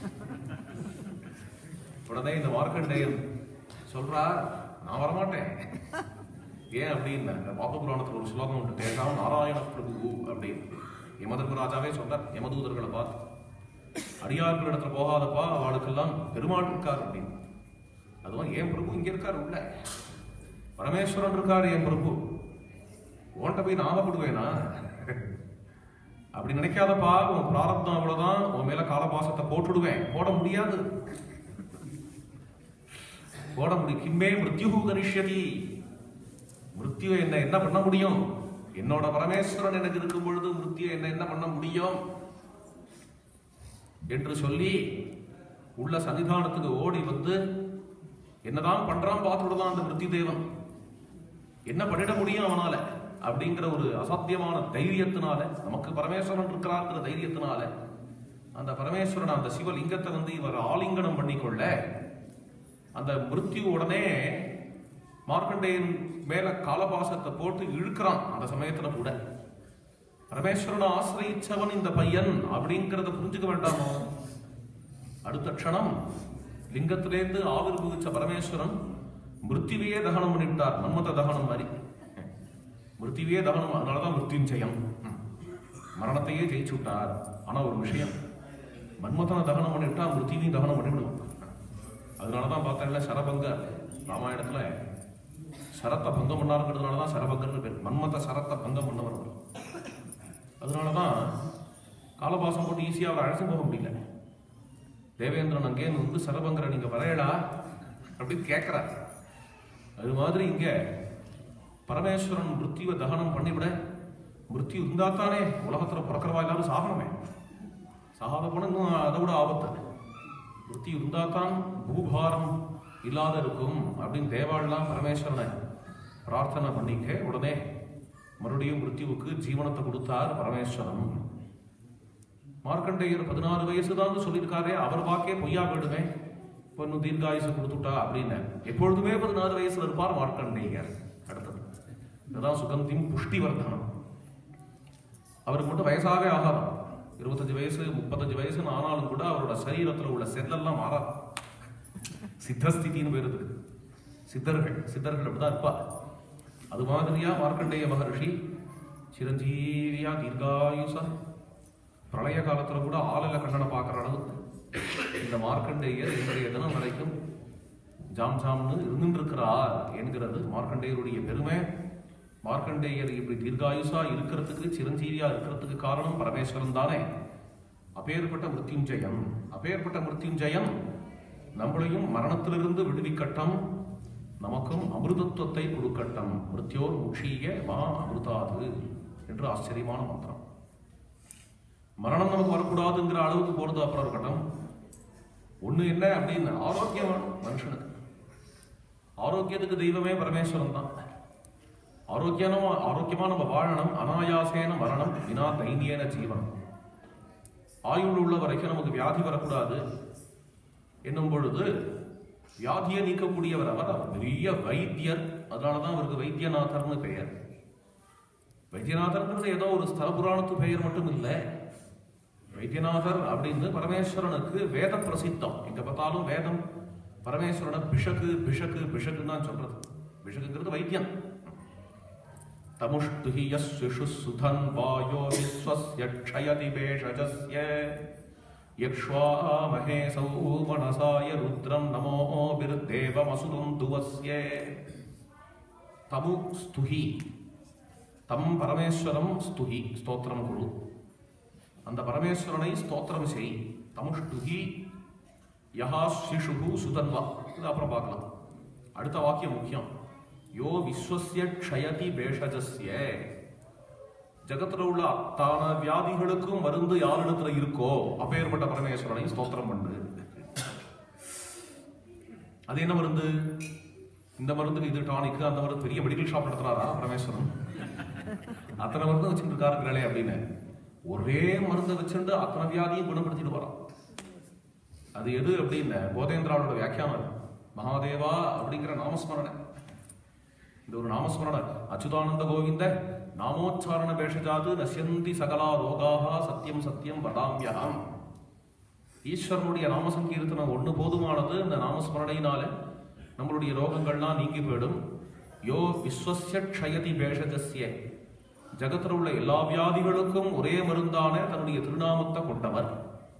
உடனே இந்த மார்க்கண்டேயன் சொல்றா நான் வரமாட்டேன் ஏன் அப்படின்னு இந்த பாப புராணத்துல ஒரு ஸ்லோகம் உண்டு தேசாம் நாராயண பிரபு அப்படின்னு யமதர்மராஜாவே சொல்றார் யமதூதர்களை பார்த்து அடியார்கள் இடத்துல போகாதப்பா அவளுக்கெல்லாம் பெருமாள் இருக்கார் அப்படின்னு அதுவும் ஏன் பிரபு இங்க இருக்காரு உள்ள பரமேஸ்வரன் இருக்காரு என் பிரபு உன்கிட்ட போய் நாகப்படுவேனா அப்படி நினைக்காதப்பா உன் பிராரப்தம் அவ்வளவுதான் உன் மேல காலபாசத்தை போட்டுடுவேன் போட முடியாது போட முடியும் கிம்மே மிருத்யு கரிஷ்யதி மிருத்யு என்ன என்ன பண்ண முடியும் என்னோட பரமேஸ்வரன் எனக்கு இருக்கும் பொழுது மிருத்யு என்ன என்ன பண்ண முடியும் என்று சொல்லி உள்ள சன்னிதானத்துக்கு ஓடி வந்து என்னதான் பண்றான் பார்த்துடுதான் அந்த மிருத்யு தேவன் என்ன பண்ணிட முடியும் அவனால அப்படிங்கிற ஒரு அசாத்தியமான தைரியத்தினால நமக்கு பரமேஸ்வரன் இருக்கிறார்ங்கிற தைரியத்தினால அந்த பரமேஸ்வரன் அந்த சிவலிங்கத்தை வந்து இவர் ஆலிங்கனம் பண்ணிக்கொள்ள அந்த மிருத்யு உடனே மார்க்கண்டேயன் மேல காலபாசத்தை போட்டு இழுக்கிறான் அந்த சமயத்துல கூட பரமேஸ்வரனை ஆசிரியிச்சவன் இந்த பையன் அப்படிங்கிறத புரிஞ்சுக்க வேண்டாமோ அடுத்த க்ஷணம் லிங்கத்திலேருந்து ஆவிர் குதிச்ச பரமேஸ்வரன் மிருத்திவையே தகனம் பண்ணிவிட்டார் மன்மத தகனம் மாதிரி மிருத்திவையே தகனம் அதனாலதான் மிருத்யுஞ்சயம் மரணத்தையே ஜெயிச்சு விட்டார் ஆனா ஒரு விஷயம் மன்மதனை தகனம் பண்ணிவிட்டா மிருத்திவையும் தகனம் பண்ணிவிடுவான் அதனாலதான் பார்த்தேன்ல சரபங்க ராமாயணத்துல சரத்தை பங்கம் பண்ணாருங்கிறதுனாலதான் சரபங்கர்னு பேர் மன்மத சரத்தை பங்கம் பண்ணவர் அவர் அதனாலதான் காலபாசம் போட்டு ஈஸியா அவரை அழைச்சு போக முடியல தேவேந்திரன் அங்கேருந்து வந்து சரபங்கரை நீங்க வரையடா அப்படின்னு கேட்கிறார் அது மாதிரி இங்க பரமேஸ்வரன் மிருத்யுவை தகனம் பண்ணிவிட மிருத்யு இருந்தா தானே உலகத்துல பிறக்கிறவா எல்லாரும் சாகணுமே சாகாத போன இன்னும் அதை விட ஆபத்து மிருத்யு இருந்தா தான் பூபாரம் இல்லாத இருக்கும் அப்படின்னு தேவாள்லாம் பரமேஸ்வரனை பிரார்த்தனை பண்ணிக்க உடனே மறுபடியும் மிருத்யுவுக்கு ஜீவனத்தை கொடுத்தார் பரமேஸ்வரன் மார்க்கண்டேயர் பதினாறு வயசு தான் சொல்லியிருக்காரே அவர் வாக்கே பொய்யா போயிடுமே இப்போ இன்னும் தீர்காயுசு கொடுத்துட்டா அப்படின்னு எப்பொழுதுமே பதினாறு வயசுல இருப்பார் மார்க்கண்டேயர் அடுத்தது இதுதான் சுகந்தியும் புஷ்டி வர்த்தனம் அவருக்கு மட்டும் வயசாகவே ஆகாது இருபத்தஞ்சு வயசு முப்பத்தஞ்சு வயசுன்னு ஆனாலும் கூட அவரோட சரீரத்துல உள்ள செல்லெல்லாம் மாறாது சித்தஸ்திதின்னு பேருது சித்தர்கள் சித்தர்கள் அப்படிதான் இருப்பா அது மாதிரியா மார்க்கண்டேய மகர்ஷி சிரஞ்சீவியா தீர்காயுசா பிரளய காலத்துல கூட ஆளில கண்ணனை பார்க்குற அளவுக்கு இந்த மார்க்கண்டேயர் இன்றைய தினம் வரைக்கும் ஜாம் ஜாம்னு இருந்துட்டு இருக்கிறார் என்கிறது மார்க்கண்டேயருடைய பெருமை மார்க்கண்டேயர் இப்படி தீர்காயுசா இருக்கிறதுக்கு சிரஞ்சீவியா இருக்கிறதுக்கு காரணம் பரமேஸ்வரன் தானே அப்பேற்பட்ட மிருத்யுஞ்சயன் அப்பேற்பட்ட மிருத்யுஞ்சயன் நம்மளையும் மரணத்திலிருந்து விடுவிக்கட்டும் நமக்கும் அமிர்தத்துவத்தை கொடுக்கட்டும் மிருத்யோர் முஷீய மா அமிர்தாது என்று ஆச்சரியமான மந்திரம் மரணம் நமக்கு வரக்கூடாதுங்கிற அளவுக்கு போறது அப்புறம் இருக்கட்டும் ஒண்ணு என்ன அப்படின்னு ஆரோக்கியம் வேணும் மனுஷனுக்கு ஆரோக்கியத்துக்கு தெய்வமே பரமேஸ்வரன் தான் ஆரோக்கியமா ஆரோக்கியமா நம்ம வாழணும் அனாயாசேன மரணம் வினா தைனியேன ஜீவனம் ஆயுள் உள்ள வரைக்கும் நமக்கு வியாதி வரக்கூடாது என்னும் பொழுது வியாதியை நீக்கக்கூடியவர் அவர் அவர் பெரிய வைத்தியர் அதனாலதான் அவருக்கு வைத்தியநாதர்னு பெயர் வைத்தியநாதர்ங்கிறது ஏதோ ஒரு ஸ்தல புராணத்து பெயர் மட்டும் இல்லை வைத்தியநாதர் அப்படின்னு பரமேஸ்வரனுக்கு வேத பிரசித்தம் எங்க பார்த்தாலும் வேதம் பரமேஸ்வரனை பிஷக்கு பிஷக்கு பிஷக்குன்னு தான் சொல்றது பிஷக்குங்கிறது வைத்தியம் தமுஷ்டுஹி யஸ்விஷு சுதன் வாயோ விஸ்வஸ்ய க்ஷயதி பேஷஜஸ்ய யக்ஷ்வாமஹே சௌமனசாய ருத்ரம் நமோபிர்தேவமசுரம் துவஸ்ய தமு ஸ்துஹி தம் பரமேஸ்வரம் ஸ்துஹி ஸ்தோத்திரம் குரு அந்த பரமேஸ்வரனை ஸ்தோத்திரம் செய் தமுஷ்டுஹி யஹா சிஷுகு சுதன்வா இது அப்புறம் பார்க்கலாம் அடுத்த வாக்கியம் முக்கியம் யோ விஸ்வசிய க்ஷயதி பேஷஜஸ்ய ஜகத்துல உள்ள அத்தான வியாதிகளுக்கும் மருந்து யாரிடத்துல இருக்கோ அப்பேற்பட்ட பரமேஸ்வரனை ஸ்தோத்திரம் பண்ணு அது என்ன மருந்து இந்த மருந்துக்கு இது டானிக்கு அந்த மருந்து பெரிய மெடிக்கல் ஷாப் நடத்துறாரா பரமேஸ்வரன் அத்தனை மருந்து வச்சுட்டு இருக்காருங்களே அப்படின்னு ஒரே மருந்தை வச்சுட்டு அத்தனை வியாதியும் குணப்படுத்திட்டு வரான் அது எது அப்படின்னு போதேந்திராவோட வியாக்கியானம் மகாதேவா அப்படிங்கிற நாமஸ்மரணை இந்த ஒரு நாமஸ்மரண அச்சுதானந்த கோவிந்த நாமோச்சாரண பேஷஜாது நசியந்தி சகலா ரோகாக சத்தியம் சத்தியம் வதாமியகம் ஈஸ்வரனுடைய நாம சங்கீர்த்தனம் ஒண்ணு போதுமானது இந்த நாமஸ்மரணையினால நம்மளுடைய ரோகங்கள்லாம் நீங்கி போயிடும் யோ விஸ்வசிய க்ஷயதி பேஷஜஸ்ய ஜகத்துல உள்ள எல்லா வியாதிகளுக்கும் ஒரே மருந்தான தன்னுடைய திருநாமத்தை கொண்டவர்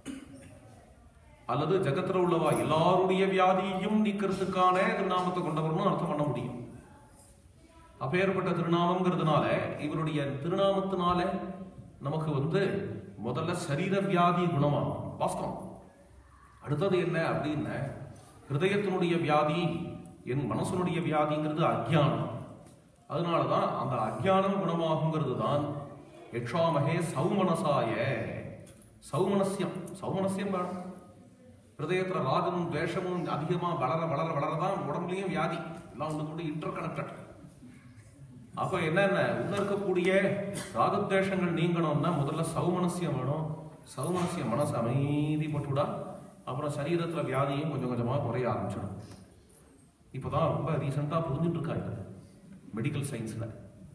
அல்லது ஜகத்துல உள்ளவா எல்லாருடைய வியாதியையும் நீக்கிறதுக்கான திருநாமத்தை கொண்டவர்னு அர்த்தம் பண்ண முடியும் அப்பேற்பட்ட திருநாமங்கிறதுனால இவருடைய திருநாமத்தினால நமக்கு வந்து முதல்ல சரீர வியாதி குணமாகும் வாஸ்தவம் அடுத்தது என்ன அப்படின்னு ஹிருதயத்தினுடைய வியாதி என் மனசனுடைய வியாதிங்கிறது அஜ்ஞானம் அதனாலதான் அந்த அஜ்ஞானம் குணமாகுங்கிறது தான் யக்ஷாமகே சௌமனசாய சௌமனசியம் சௌமனசியம் வேணும் ஹிருதயத்துல ராகமும் துவேஷமும் அதிகமா வளர வளர வளரதான் உடம்புலயும் வியாதி எல்லாம் ஒன்று கூட இன்டர் கனெக்டட் அப்ப என்னென்ன உள்ள இருக்கக்கூடிய ராகத்வேஷங்கள் நீங்கணும்னா முதல்ல சௌமனசியம் வேணும் சௌமனசிய மனசு அமைதிப்பட்டுடா அப்புறம் சரீரத்துல வியாதியும் கொஞ்சம் கொஞ்சமா குறைய ஆரம்பிச்சிடும் இப்போதான் ரொம்ப ரீசெண்டா புரிஞ்சுட்டு இருக்காங்க மெடிக்கல் சயின்ஸ்ல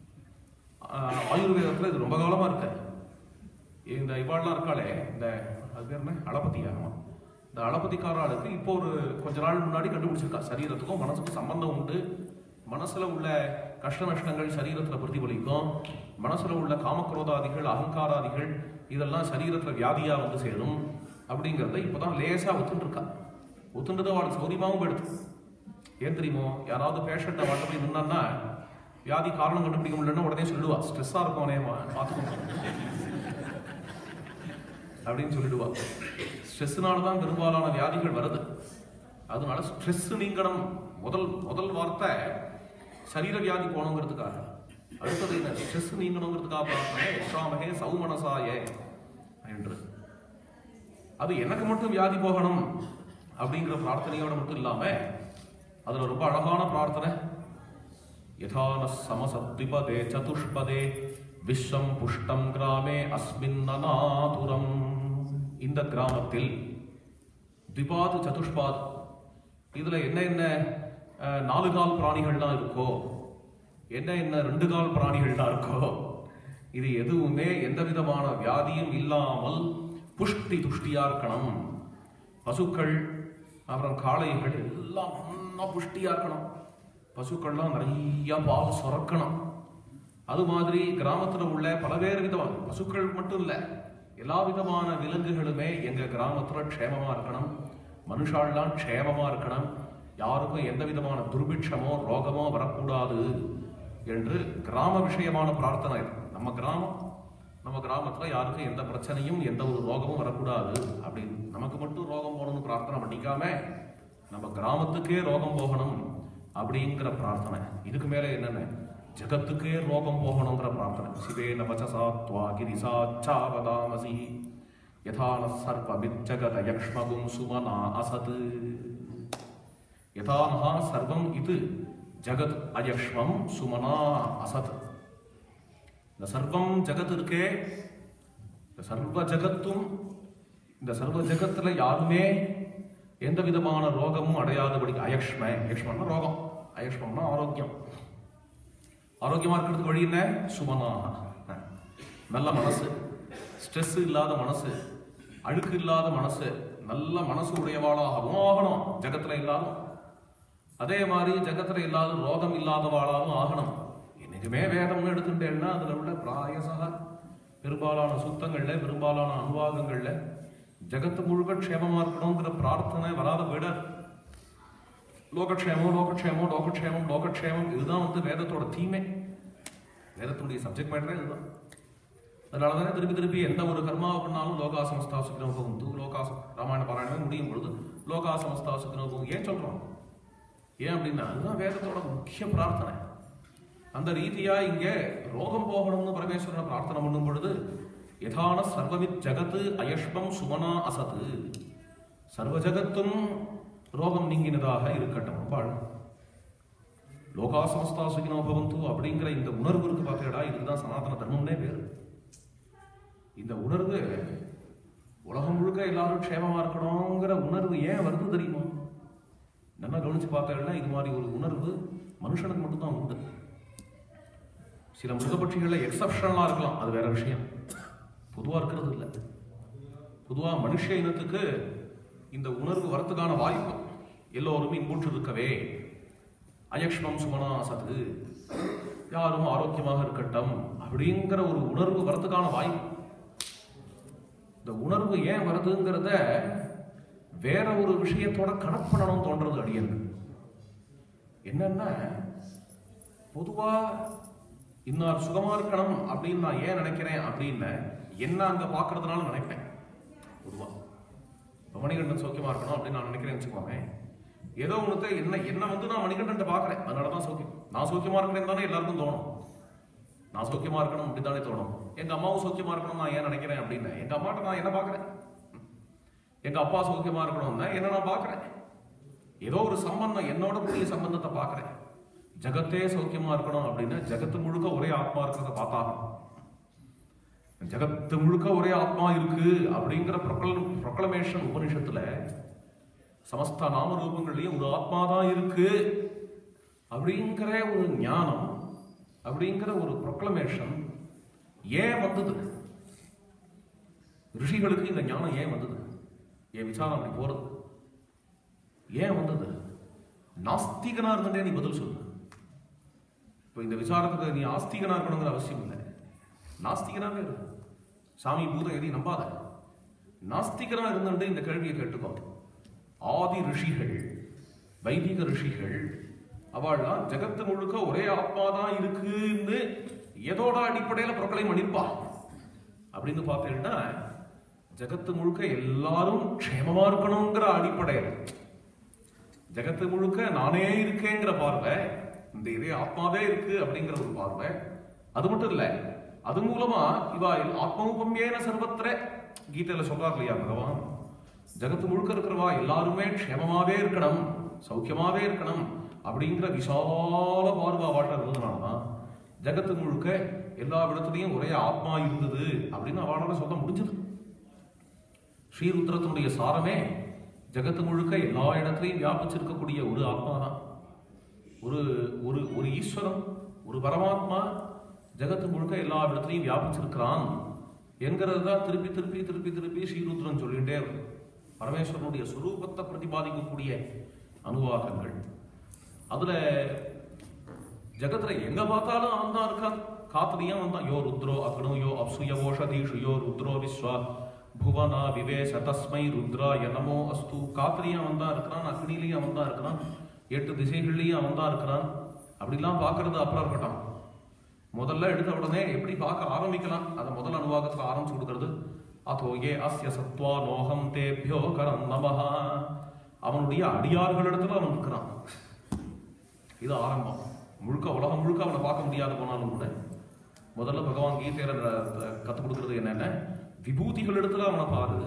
ஆயுர்வேதத்துல இது ரொம்ப காலமா இருக்கு இந்த இவாள்லாம் இருக்காளே இந்த அது பேர் என்ன அளபதி ஆமா இந்த அளபதிக்காராளுக்கு இப்போ ஒரு கொஞ்ச நாள் முன்னாடி கண்டுபிடிச்சிருக்கா சரீரத்துக்கும் மனசுக்கும் சம்பந்தம் உண்டு மனசுல உள்ள கஷ்ட நஷ்டங்கள் சரீரத்துல பிரதிபலிக்கும் மனசுல உள்ள காமக்ரோதாதிகள் அகங்காராதிகள் இதெல்லாம் சரீரத்துல வியாதியா வந்து சேரும் அப்படிங்கிறத இப்போதான் லேசா ஒத்துட்டு இருக்கா ஒத்துண்டது அவளுக்கு சௌரியமாவும் போயிடுது ஏன் தெரியுமோ யாராவது பேஷண்ட்டை வாட்ட போய் நின்னான்னா வியாதி காரணம் கண்டுபிடிக்க முடியலன்னா உடனே சொல்லுவா ஸ்ட்ரெஸ்ஸா இருக்கும் அவனே பார்த்துக்கோங்க அப்படின்னு சொல்லிடுவா ஸ்ட்ரெஸ்னால தான் பெரும்பாலான வியாதிகள் வருது அதனால ஸ்ட்ரெஸ் நீங்கணும் முதல் முதல் வார்த்தை சரீர வியாதி போகணுங்கிறதுக்காக அடுத்தது என்ன ஸ்ட்ரெஸ் நீங்கணுங்கிறதுக்காக பிரார்த்தனை எக்ஷாமகே சௌமனசாய என்று அது எனக்கு மட்டும் வியாதி போகணும் அப்படிங்கிற பிரார்த்தனையோட மட்டும் இல்லாம அதுல ரொம்ப அழகான பிரார்த்தனை யதா ந சமசத்விபதே சதுஷ்பதே விஸ்வம் புஷ்டம் கிராமே அஸ்மின் அநாதுரம் இந்த கிராமத்தில் திபாத் சதுஷ்பாத் இதுல என்ன என்ன அஹ், நாலு கால் பிராணிகள்லாம் இருக்கோ என்ன என்ன ரெண்டு கால் பிராணிகள்லாம் இருக்கோ இது எதுவுமே எந்த விதமான வியாதியும் இல்லாமல் புஷ்டி துஷ்டியா இருக்கணும் பசுக்கள் அப்புறம் காளைகள் எல்லாம் நல்லா புஷ்டியா இருக்கணும் பசுக்கள்லாம் நிறைய பால் சுரக்கணும் அது மாதிரி கிராமத்துல உள்ள பலவேறு விதமான பசுக்கள் மட்டும் இல்ல எல்லா விதமான விலங்குகளுமே எங்க கிராமத்துல க்ஷேமமா இருக்கணும் மனுஷாள்லாம் க்ஷேமமா இருக்கணும் யாருக்கும் எந்த விதமான துர்பிட்சமோ ரோகமோ வரக்கூடாது என்று கிராம விஷயமான பிரார்த்தனை இது நம்ம கிராமம் நம்ம கிராமத்துல யாருக்கும் எந்த பிரச்சனையும் எந்த ஒரு ரோகமும் வரக்கூடாது அப்படின்னு நமக்கு மட்டும் ரோகம் போகணும்னு பிரார்த்தனை பண்ணிக்காம நம்ம கிராமத்துக்கே ரோகம் போகணும் அப்படிங்கிற பிரார்த்தனை இதுக்கு மேல என்னென்ன ஜகத்துக்கே ரோகம் போகணுங்கிற பிரார்த்தனை சிவேன வச்சசா துவா கிரிசா சாவதாமசி யதான சர்வமித் ஜகத யக்ஷ்மகும் சுமனா அசத் யதா மகா சர்வம் இது ஜகத் அயக்ஷ்மம் சுமனா அசத் இந்த சர்வம் ஜகத் இருக்கே இந்த சர்வ ஜகத்தும் இந்த சர்வ ஜகத்துல யாருமே எந்த விதமான ரோகமும் அடையாதபடி அயக்ஷ்ம யக்ஷ்மன்னா ரோகம் அயக்ஷ்மம்னா ஆரோக்கியம் ஆரோக்கியமா இருக்கிறதுக்கு வழி என்ன சுமனாக நல்ல மனசு ஸ்ட்ரெஸ் இல்லாத மனசு அழுக்கு இல்லாத மனசு நல்ல மனசு உடையவாளாகவும் ஆகணும் ஜகத்துல இல்லாத அதே மாதிரி ஜகத்துல இல்லாத ரோகம் இல்லாதவாளாகவும் ஆகணும் என்னைக்குமே வேதம்னு எடுத்துட்டேன்னா அதுல உள்ள பிராயசக பெரும்பாலான சுத்தங்கள்ல பெரும்பாலான அனுவாகங்கள்ல ஜகத்து முழுக்க க்ஷேமமா இருக்கணுங்கிற பிரார்த்தனை வராத விட லோகக்ஷேமம் லோகக்ஷேமம் லோகக்ஷேமம் லோகக்ஷேமம் இதுதான் வந்து வேதத்தோட தீமை வேதத்துடைய சப்ஜெக்ட் மேட்டரே இதுதான் அதனால தானே திருப்பி திருப்பி எந்த ஒரு கர்மாவை பண்ணாலும் லோகா சமஸ்தா சுக்கினோ பகுந்து லோகா ச- ராமாயண பாராயணமே முடியும் பொழுது லோகா சமஸ்தா சுக்கினோ பகும் ஏன் சொல்றோம் ஏன் அப்படின்னா அதுதான் வேதத்தோட முக்கிய பிரார்த்தனை அந்த ரீதியா இங்கே ரோகம் போகணும்னு பரமேஸ்வரனை பிரார்த்தனை பண்ணும் பொழுது யதான சர்வவித் ஜகத்து அயஷ்பம் சுமனா அசத்து சர்வ ஜகத்தும் ரோகம் நீங்கினதாக இருக்கட்டும் பாழ் லோகா சமஸ்தா சுகினோ பவந்து அப்படிங்கிற இந்த உணர்வு இருக்கு பார்த்தீங்களா இதுதான் சனாதன தர்மம்னே பேரு இந்த உணர்வு உலகம் முழுக்க எல்லாரும் க்ஷேமமா இருக்கணுங்கிற உணர்வு ஏன் வருது தெரியுமா நல்லா கவனிச்சு பார்த்தீங்கன்னா இது மாதிரி ஒரு உணர்வு மனுஷனுக்கு மட்டும்தான் உண்டு சில மிருகபட்சிகளில் எக்ஸப்ஷனலாக இருக்கலாம் அது வேற விஷயம் பொதுவாக இருக்கிறது இல்லை பொதுவாக மனுஷ இனத்துக்கு இந்த உணர்வு வரத்துக்கான வாய்ப்பு எல்லோரும் இன்புற்று இருக்கவே அயக்ஷ்மம் சுமனா சது யாரும் ஆரோக்கியமாக இருக்கட்டும் அப்படிங்கிற ஒரு உணர்வு வரத்துக்கான வாய்ப்பு இந்த உணர்வு ஏன் வருதுங்கிறத வேற ஒரு விஷயத்தோட கனெக்ட் பண்ணணும் தோன்றது அடியன் என்னன்னா பொதுவா இன்னார் சுகமா இருக்கணும் அப்படின்னு நான் ஏன் நினைக்கிறேன் அப்படின்னு என்ன அங்க பாக்குறதுனால நினைப்பேன் பொதுவா இப்ப மணிகண்டன் சௌக்கியமா இருக்கணும் அப்படின்னு நான் நினைக்கிறேன்னு வச்சுக்கோமே ஏதோ ஒண்ணுத்த என்ன என்ன வந்து நான் மணிகண்டன் பாக்குறேன் அதனாலதான் சௌக்கியம் நான் சௌக்கியமா இருக்கிறேன் தானே எல்லாருக்கும் தோணும் நான் சௌக்கியமா இருக்கணும் அப்படித்தானே தோணும் எங்க அம்மாவும் சௌக்கியமா இருக்கணும் நான் ஏன் நினைக்கிறேன் அப்படின்னு எங்க அம்மாட்ட நான் என்ன பாக்குறேன் எங்க அப்பா சௌக்கியமா இருக்கணும்னா என்ன நான் பாக்குறேன் ஏதோ ஒரு சம்பந்தம் என்னோட கூடிய சம்பந்தத்தை பாக்குறேன் ஜகத்தே சௌக்கியமா இருக்கணும் அப்படின்னா ஜகத்து முழுக்க ஒரே ஆத்மா இருக்கிறத பார்த்தாகணும் ஜகத்து முழுக்க ஒரே ஆத்மா இருக்கு அப்படிங்கிற ப்ரொக்ளமேஷன் உபனிஷத்துல சமஸ்த நாம ரூபங்கள்லயும் ஒரு ஆத்மா தான் இருக்கு அப்படிங்கிற ஒரு ஞானம் அப்படிங்கிற ஒரு ப்ரொக்ளமேஷன் ஏன் வந்தது ரிஷிகளுக்கு இந்த ஞானம் ஏன் வந்தது என் விசாரம் அப்படி போறது ஏன் வந்தது நாஸ்திகனா இருந்தே நீ பதில் சொல்லு இப்போ இந்த விசாரத்துக்கு நீ ஆஸ்திகனா இருக்கணுங்கிற அவசியம் இல்லை நாஸ்திகனாவே இரு சாமி பூதம் எதையும் நம்பாத நாஸ்திகனா இருந்துட்டு இந்த கேள்வியை கேட்டுக்கோ ஆதி ரிஷிகள் வைதிக ரிஷிகள் அவள்லாம் ஜகத்து முழுக்க ஒரே ஆத்மா தான் இருக்குன்னு எதோட அடிப்படையில ப்ரொக்ளைம் பண்ணிருப்பா அப்படின்னு பார்த்தீங்கன்னா ஜகத்து முழுக்க எல்லாரும் க்ஷேமமா இருக்கணுங்கிற அடிப்படையில் ஜகத்து முழுக்க நானே இருக்கேங்கிற பார்வை இந்த இதே ஆத்மாவே இருக்கு அப்படிங்கிற ஒரு பார்வை அது மட்டும் இல்ல அது மூலமா இவா ஆத்மோபம்யேன சர்வத்திர கீதையில சொல்றார் இல்லையா பகவான் ஜகத்து முழுக்க இருக்கிறவா எல்லாருமே க்ஷேமமாவே இருக்கணும் சௌக்கியமாவே இருக்கணும் அப்படிங்கிற விசால பார்வா வாட்ட இருந்ததுனாலதான் ஜகத்து முழுக்க எல்லா இடத்துலையும் ஒரே ஆத்மா இருந்தது அப்படின்னு அவளால சொல்ல முடிஞ்சது ஸ்ரீருத்ரத்தினுடைய சாரமே ஜகத்து முழுக்க எல்லா இடத்துலையும் வியாபிச்சிருக்கக்கூடிய ஒரு ஆத்மா தான் ஒரு ஒரு ஒரு ஈஸ்வரன் ஒரு பரமாத்மா ஜகத்து முழுக்க எல்லா இடத்துலையும் வியாபிச்சிருக்கிறான் என்கிறது தான் திருப்பி திருப்பி திருப்பி திருப்பி ஸ்ரீருத்ரன் சொல்லிட்டே இருக்கும் பரமேஸ்வரனுடைய சுரூபத்தை பிரதிபாதிக்கக்கூடிய அனுவாகங்கள் அதுல ஜகத்துல எங்க பார்த்தாலும் அவன் தான் இருக்கான் காத்துலயும் அவன் தான் யோ ருத்ரோ அக்னோ யோ அப்சுய ஓஷதீஷு யோ ருத்ரோ விஸ்வா புவனா விவேச தஸ்மை ருத்ரா எனமோ அஸ்து காத்துலயும் அவன் தான் இருக்கிறான் அக்னிலையும் அவன் தான் இருக்கிறான் எட்டு திசைகள்லயும் அவன் தான் இருக்கிறான் அப்படிலாம் பார்க்கறது அப்புறம் இருக்கட்டும் முதல்ல எடுத்த உடனே எப்படி பார்க்க ஆரம்பிக்கலாம் அதை முதல் அனுவாகத்துல ஆரம்பிச்சு கொடுக்கறது அதோ ஏ அஸ்ய சத்வா நோகம் தேபியோ கரம் நமஹா அவனுடைய அடியார்களிடத்துல அவன் இருக்கிறான் இது ஆரம்பம் முழுக்க உலகம் முழுக்க அவனை பார்க்க முடியாது போனாலும் கூட முதல்ல பகவான் கீதையில கற்றுக் கொடுக்கறது என்னென்ன விபூதிகள் இடத்துல அவனை பாரு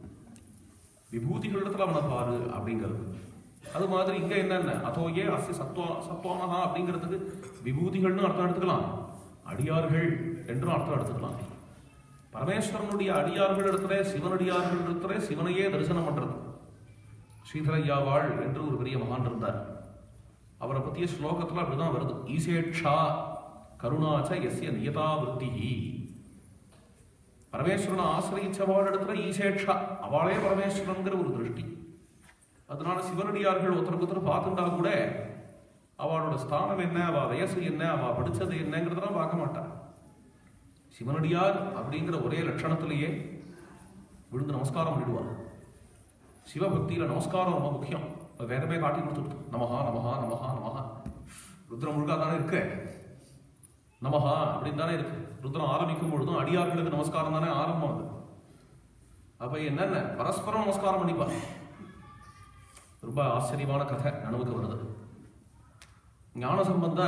விபூதிகள் இடத்துல அவனை பாரு அப்படிங்கிறது அது மாதிரி இங்க என்னென்ன அதோ ஏ அசி சத்வா சத்வானஹா அப்படிங்கிறதுக்கு விபூதிகள்னு அர்த்தம் எடுத்துக்கலாம் அடியார்கள் என்றும் அர்த்தம் எடுத்துக்கலாம் பரமேஸ்வரனுடைய அடியார்கள் இடத்துல சிவனடியார்கள் இடத்துல சிவனையே தரிசனம் பண்றது ஸ்ரீதரையாவாள் என்று ஒரு பெரிய மகான் இருந்தார் அவரை பத்திய ஸ்லோகத்துல அப்படிதான் வருது ஈசேட்சா கருணாச்ச எஸ்ய நியதா விருத்தி பரமேஸ்வரனை ஆசிரியச்சவாள் இடத்துல ஈசேட்சா அவளே பரமேஸ்வரன்கிற ஒரு திருஷ்டி அதனால சிவனடியார்கள் ஒருத்தருக்கு ஒருத்தர் பார்த்துட்டா கூட அவளோட ஸ்தானம் என்ன அவ வயசு என்ன அவ படிச்சது என்னங்கிறதெல்லாம் பார்க்க மாட்டா சிவனடியார் அப்படிங்கிற ஒரே லட்சணத்திலேயே விழுந்து நமஸ்காரம் பண்ணிடுவார் சிவபக்தியில நமஸ்காரம் ரொம்ப முக்கியம் அது வேதமே காட்டி கொடுத்துருது நமஹா நமஹா நமஹா நமஹா ருத்ரம் முழுக்கா தானே இருக்கு நமஹா அப்படின்னு தானே இருக்கு ருத்ரம் ஆரம்பிக்கும் பொழுதும் அடியார்களுக்கு நமஸ்காரம் தானே ஆரம்பம் அது அப்ப என்னென்ன பரஸ்பரம் நமஸ்காரம் பண்ணிப்பா ரொம்ப ஆச்சரியமான கதை நனவுக்கு வருது ஞான சம்பந்த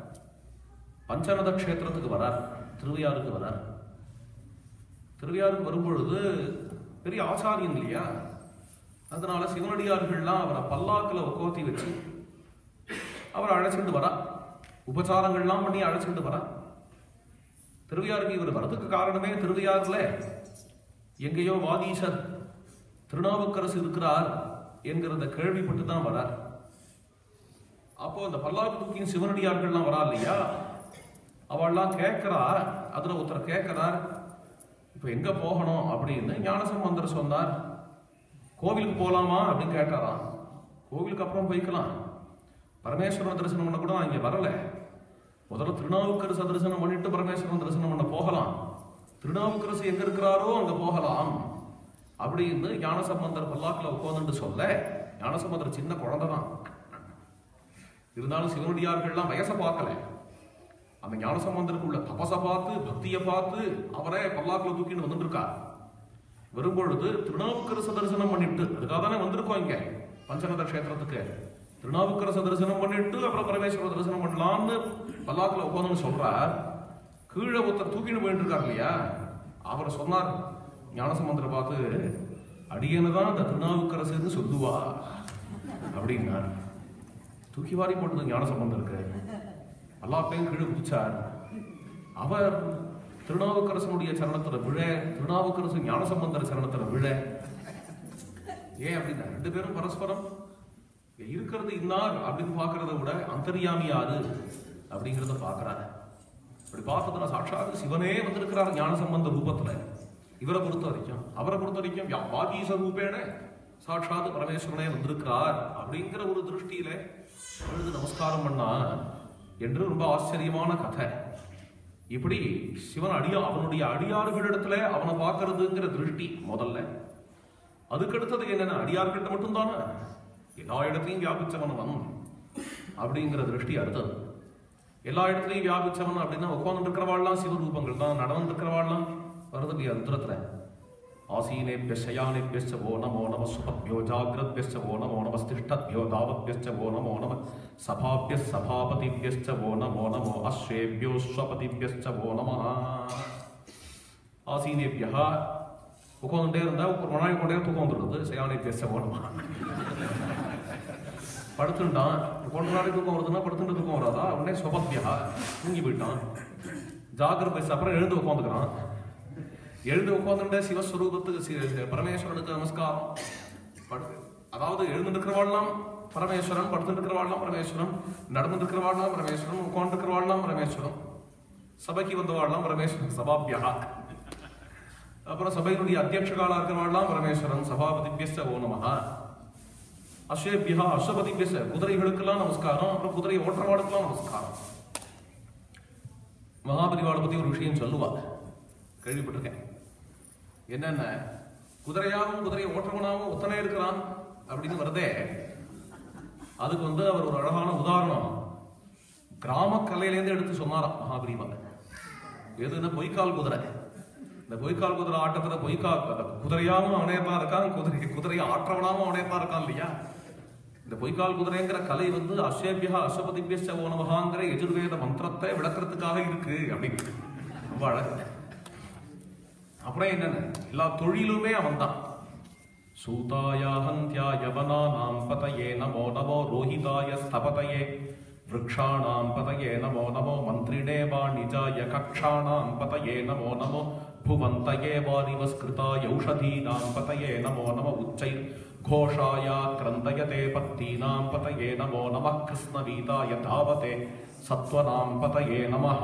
பஞ்சநத க்ஷேத்திரத்துக்கு வரார் திருவையாருக்கு வரார் திருவையாருக்கு வரும்பொழுது பெரிய ஆச்சாரியன் இல்லையா அதனால சிவனடியார்கள்லாம் அவரை பல்லாக்கில் உட்காத்தி வச்சு அவரை அழைச்சிட்டு வரா உபச்சாரங்கள்லாம் பண்ணி அழைச்சிட்டு வரா திருவையாருக்கு இவர் வரதுக்கு காரணமே திருவையாறுல எங்கேயோ வாகீசர் திருநாவுக்கரசு இருக்கிறார் என்கிறத கேள்விப்பட்டு தான் வரார் அப்போ அந்த பல்லாக்கு தூக்கியும் சிவனடியார்கள்லாம் வரா இல்லையா அவள்லாம் கேட்கிறா அதுல ஒருத்தர் கேட்கிறார் இப்ப எங்க போகணும் அப்படின்னு ஞானசம்பந்தர் சொன்னார் கோவிலுக்கு போலாமா அப்படின்னு கேட்டாராம் கோவிலுக்கு அப்புறம் போய்க்கலாம் பரமேஸ்வரன் தரிசனம் பண்ண கூட நான் இங்க வரல முதல்ல திருநாவுக்கரசு தரிசனம் பண்ணிட்டு பரமேஸ்வரன் தரிசனம் பண்ண போகலாம் திருநாவுக்கரசு எங்க இருக்கிறாரோ அங்க போகலாம் அப்படின்னு ஞானசம்பந்தர் பல்லாக்கில் உட்காந்துட்டு சொல்ல ஞானசம்பந்தர் சின்ன குழந்தை தான் இருந்தாலும் சிவனடியார்கள்லாம் வயசை பார்க்கல அந்த ஞானசம்பந்தருக்குள்ள தபசை பார்த்து பக்தியை பார்த்து அவரே பல்லாக்கில் தூக்கிட்டு வந்துட்டு இருக்கார் வரும்பொழுது திருநாவுக்கரச தரிசனம் பண்ணிட்டு அதுக்காக தானே வந்திருக்கோம் இங்க பஞ்சநத கஷேத்திரத்துக்கு திருநாவுக்கரச தரிசனம் பண்ணிட்டு அப்புறம் பரமேஸ்வர தரிசனம் பண்ணலாம்னு பல்லாக்கில் உட்காந்துன்னு சொல்றார் கீழே ஒருத்தர் தூக்கிட்டு போயிட்டு இருக்கார் இல்லையா அவர் சொன்னார் ஞானசம்பந்தரை பார்த்து அடியனை தான் அந்த திருநாவுக்கரசுன்னு சொல்லுவா அப்படின்னார் தூக்கி வாரி போட்டது ஞானசம்பந்தருக்கு எல்லாத்தையும் கீழே குதிச்சார் அவர் திருநாவுக்கரசனுடைய சரணத்துல விழ திருநாவுக்கரசு ஞானசம்பந்தர் சரணத்துல விழ ஏன் அப்படின்னா ரெண்டு பேரும் பரஸ்பரம் இருக்கிறது இன்னார் அப்படின்னு பார்க்கறத விட அந்தர்யாமி யாரு அப்படிங்கிறத பார்க்கறாரு அப்படி பார்த்ததுனா சாட்சாத் சிவனே வந்திருக்கிறார் ஞானசம்பந்த ரூபத்துல இவரை பொறுத்த வரைக்கும் அவரை பொறுத்த வரைக்கும் யா- வாகீச ரூபேன சாட்சாத் பரமேஸ்வரனே வந்திருக்கிறார் அப்படிங்கிற ஒரு திருஷ்டியில எழுது நமஸ்காரம் பண்ணா என்று ரொம்ப ஆச்சரியமான கதை இப்படி சிவன் அடியா அவனுடைய அடியார்களிடத்துல அவனை பார்க்கறதுங்கிற திருஷ்டி முதல்ல அதுக்கடுத்தது என்னன்னா அடியார்கிட்ட மட்டும்தானே எல்லா இடத்துலையும் வியாபிச்சவன் அவன் அப்படிங்கிற திருஷ்டி அடுத்தது எல்லா இடத்துலையும் வியாபிச்சவன் அப்படின்னா உட்கார்ந்து இருக்கிறவாள்லாம் சிவரூபங்கள் தான் நடந்து இருக்கிறவாள்லாம் வருது இல்லையா ருத்ரத்துல ஆசீனேபிய சயானேபியஸ்ச ஓ நமோ நம சுபப்யோ ஜாகிரத்பியஸ்ச ஓ நமோ நமஸ்திஷ்டத்யோ தாவத்பியஸ்ச ஓ நமோ நம சபாபிய சபாபதிபியஸ்ச ஓ நமோ நமோ அஸ்வேபியோ ஸ்வபதிபியஸ்ச ஓ நம ஆசீனேபியா உட்காந்துட்டே இருந்தா ஒரு நாளைக்கு கொண்டே தூக்கம் வந்துடுறது சயானேபியஸ்ச ஓ நம படுத்துட்டான் கொஞ்ச நாளைக்கு தூக்கம் வருதுன்னா படுத்துட்டு தூக்கம் வராதா உடனே சுபத்தியா தூங்கி போயிட்டான் ஜாகிரத பைசா அப்புறம் எழுந்து உட்காந்துக்கிறான் எழுந்து உட்காந்துட்ட சிவஸ்வரூபத்துக்கு சி- பரமேஸ்வரனுக்கு நமஸ்காரம் படு- அதாவது எழுந்து இருக்கிறவாள்லாம் பரமேஸ்வரன் படுத்து இருக்கிறவாள்லாம் பரமேஸ்வரன் நடந்து இருக்கிறவாள்லாம் பரமேஸ்வரன் உட்கார்ந்து இருக்கிறவாள்லாம் பரமேஸ்வரன் சபைக்கு வந்தவாள்லாம் பரமேஸ்வரன் சபாபியா அப்புறம் சபையினுடைய அத்தியட்சகாலா இருக்கிறவாள்லாம் பரமேஸ்வரன் சபாபதிபியஸ்ட ஓ நமஹ அஸ்வேபியா அஸ்வபதிபியஸ்ட குதிரைகளுக்கெல்லாம் நமஸ்காரம் அப்புறம் குதிரை ஓட்டுறவாளுக்கெல்லாம் நமஸ்காரம் மகாபரிவாளை பத்தி ஒரு விஷயம் சொல்லுவா கேள்விப்பட்டிருக்கேன் என்னென்ன குதிரையாவும் குதிரையை ஓட்டுறவனாவும் ஒத்தனை இருக்கிறான் அப்படின்னு வருதே அதுக்கு வந்து அவர் ஒரு அழகான உதாரணம் கிராம கலையிலேருந்து எடுத்து சொன்னாராம் மகாபரிவா எதுன்னா பொய்க்கால் குதிரை இந்த பொய்க்கால் குதிரை ஆட்டத்துல பொய்க்கால் அந்த குதிரையாவும் அவனே தான் இருக்கான் குதிரை குதிரையை ஆற்றவனாவும் அவனே தான் இருக்கான் இல்லையா இந்த பொய்க்கால் குதிரைங்கிற கலை வந்து அஸ்வேபியா அஸ்வபதிபியஸ்ட ஓனமகாங்கிற எஜுர்வேத மந்திரத்தை விளக்குறதுக்காக இருக்கு அப்படின்னு ரொம்ப அழகு அப்புறம் என்னன்னு எல்லா தொழிலுமே அவன்தான் சூதாயா ஹந்தியாய வனானாம் பதயே நமோ நமோ ரோஹிதாய ஸ்தபதயே वृक्षाणां पतये नमो नमो मन्त्रिणे वाणिजाय कक्षाणां पतये नमो नमो भुवन्तये वारिवस्कृताय औषधीनां पतये नमो नम उच्चैर्घोषाय क्रन्दयते पत्तीनां पतये नमो नमः कृष्णवीताय धावते सत्त्वनां पतये नमः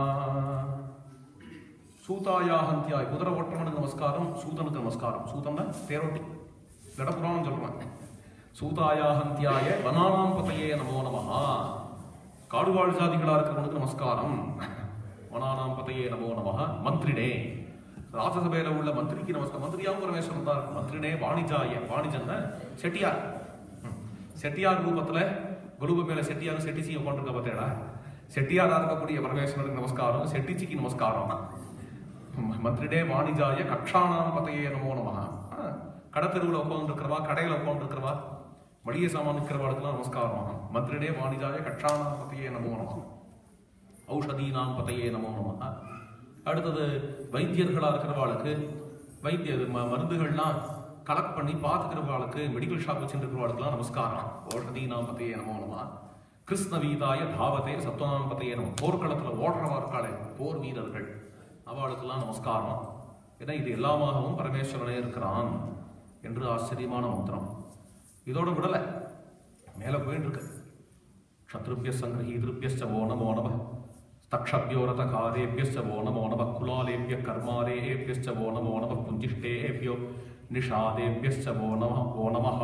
சூதாயா ஹந்தியாய் குதிரை ஓட்டுறவனுக்கு நமஸ்காரம் சூதனுக்கு நமஸ்காரம் சூதன்னா தேரோட்டி நடப்புறான்னு சொல்றான் சூதாயா ஹந்தியாய வனானாம் பதையே நமோ நமஹா காடுவாழ் ஜாதிகளா இருக்கிறவனுக்கு நமஸ்காரம் வனானாம் பதையே நமோ நமஹ மந்திரினே ராஜசபையில உள்ள மந்திரிக்கு நமஸ்காரம் மந்திரியாவும் பரமேஸ்வரன் தான் இருக்கு மந்திரினே வாணிஜாய வாணிஜன்னா செட்டியார் ம். செட்டியார் ரூபத்துல குருப மேல செட்டியார் செட்டிச்சி உட்காந்துருக்க பார்த்தேடா செட்டியாரா இருக்கக்கூடிய பரமேஸ்வரனுக்கு நமஸ்காரம் செட்டிச்சிக்கு நமஸ்காரம் ம- மந்திரிடே வாணிஜாய கக்ஷானாம் பதையே நமோ நமஹ ஆ, கடத்தெருவுல உட்கார்ந்து இருக்கிறவா கடையில உட்கார்ந்து இருக்கிறவா மளிகை சாமான் விற்கிறவாளுக்கெல்லாம் நமஸ்காரம் மந்திரிடே வாணிஜாய கக்ஷானாம் பதையே நமோ நமஹ ஔஷதீனாம் பதையே நமோ நமஹ அடுத்தது வைத்தியர்களா இருக்கிறவாளுக்கு வைத்திய ம- மருந்துகள்லாம் கலெக்ட் பண்ணி பார்த்துக்கிறவாளுக்கு மெடிக்கல் ஷாப் வச்சுருக்கிறவாளுக்குலாம் நமஸ்காரம் ஔஷதீனாம் பதையே நமோ நமஹ கிருஷ்ண வீதாய தாவதே சத்வநாம் பதையே நம போர்க்களத்துல ஓடுறவா இருக்காளே போர் வீரர்கள் அவளுக்கெல்லாம் நமஸ்காரம் ஏன்னா இது எல்லாமாகவும் பரமேஸ்வரனே இருக்கிறான் என்று ஆச்சரியமான மந்திரம் இதோட விடலை மேலே போயிட்டு இருக்கு க்ஷத்ருபிய சங்கிரகீதிருபியஸ்ச வோ நமோ நம தக்ஷபியோ ரதகாரேபியஸ்ச வோ நமோ நம குலாலேபிய கர்மாரேபியஸ்ச வோ நமோ நம புஞ்சிஷ்டேபியோ நிஷாதேபியஸ்ச வோ நம வோ நமஹ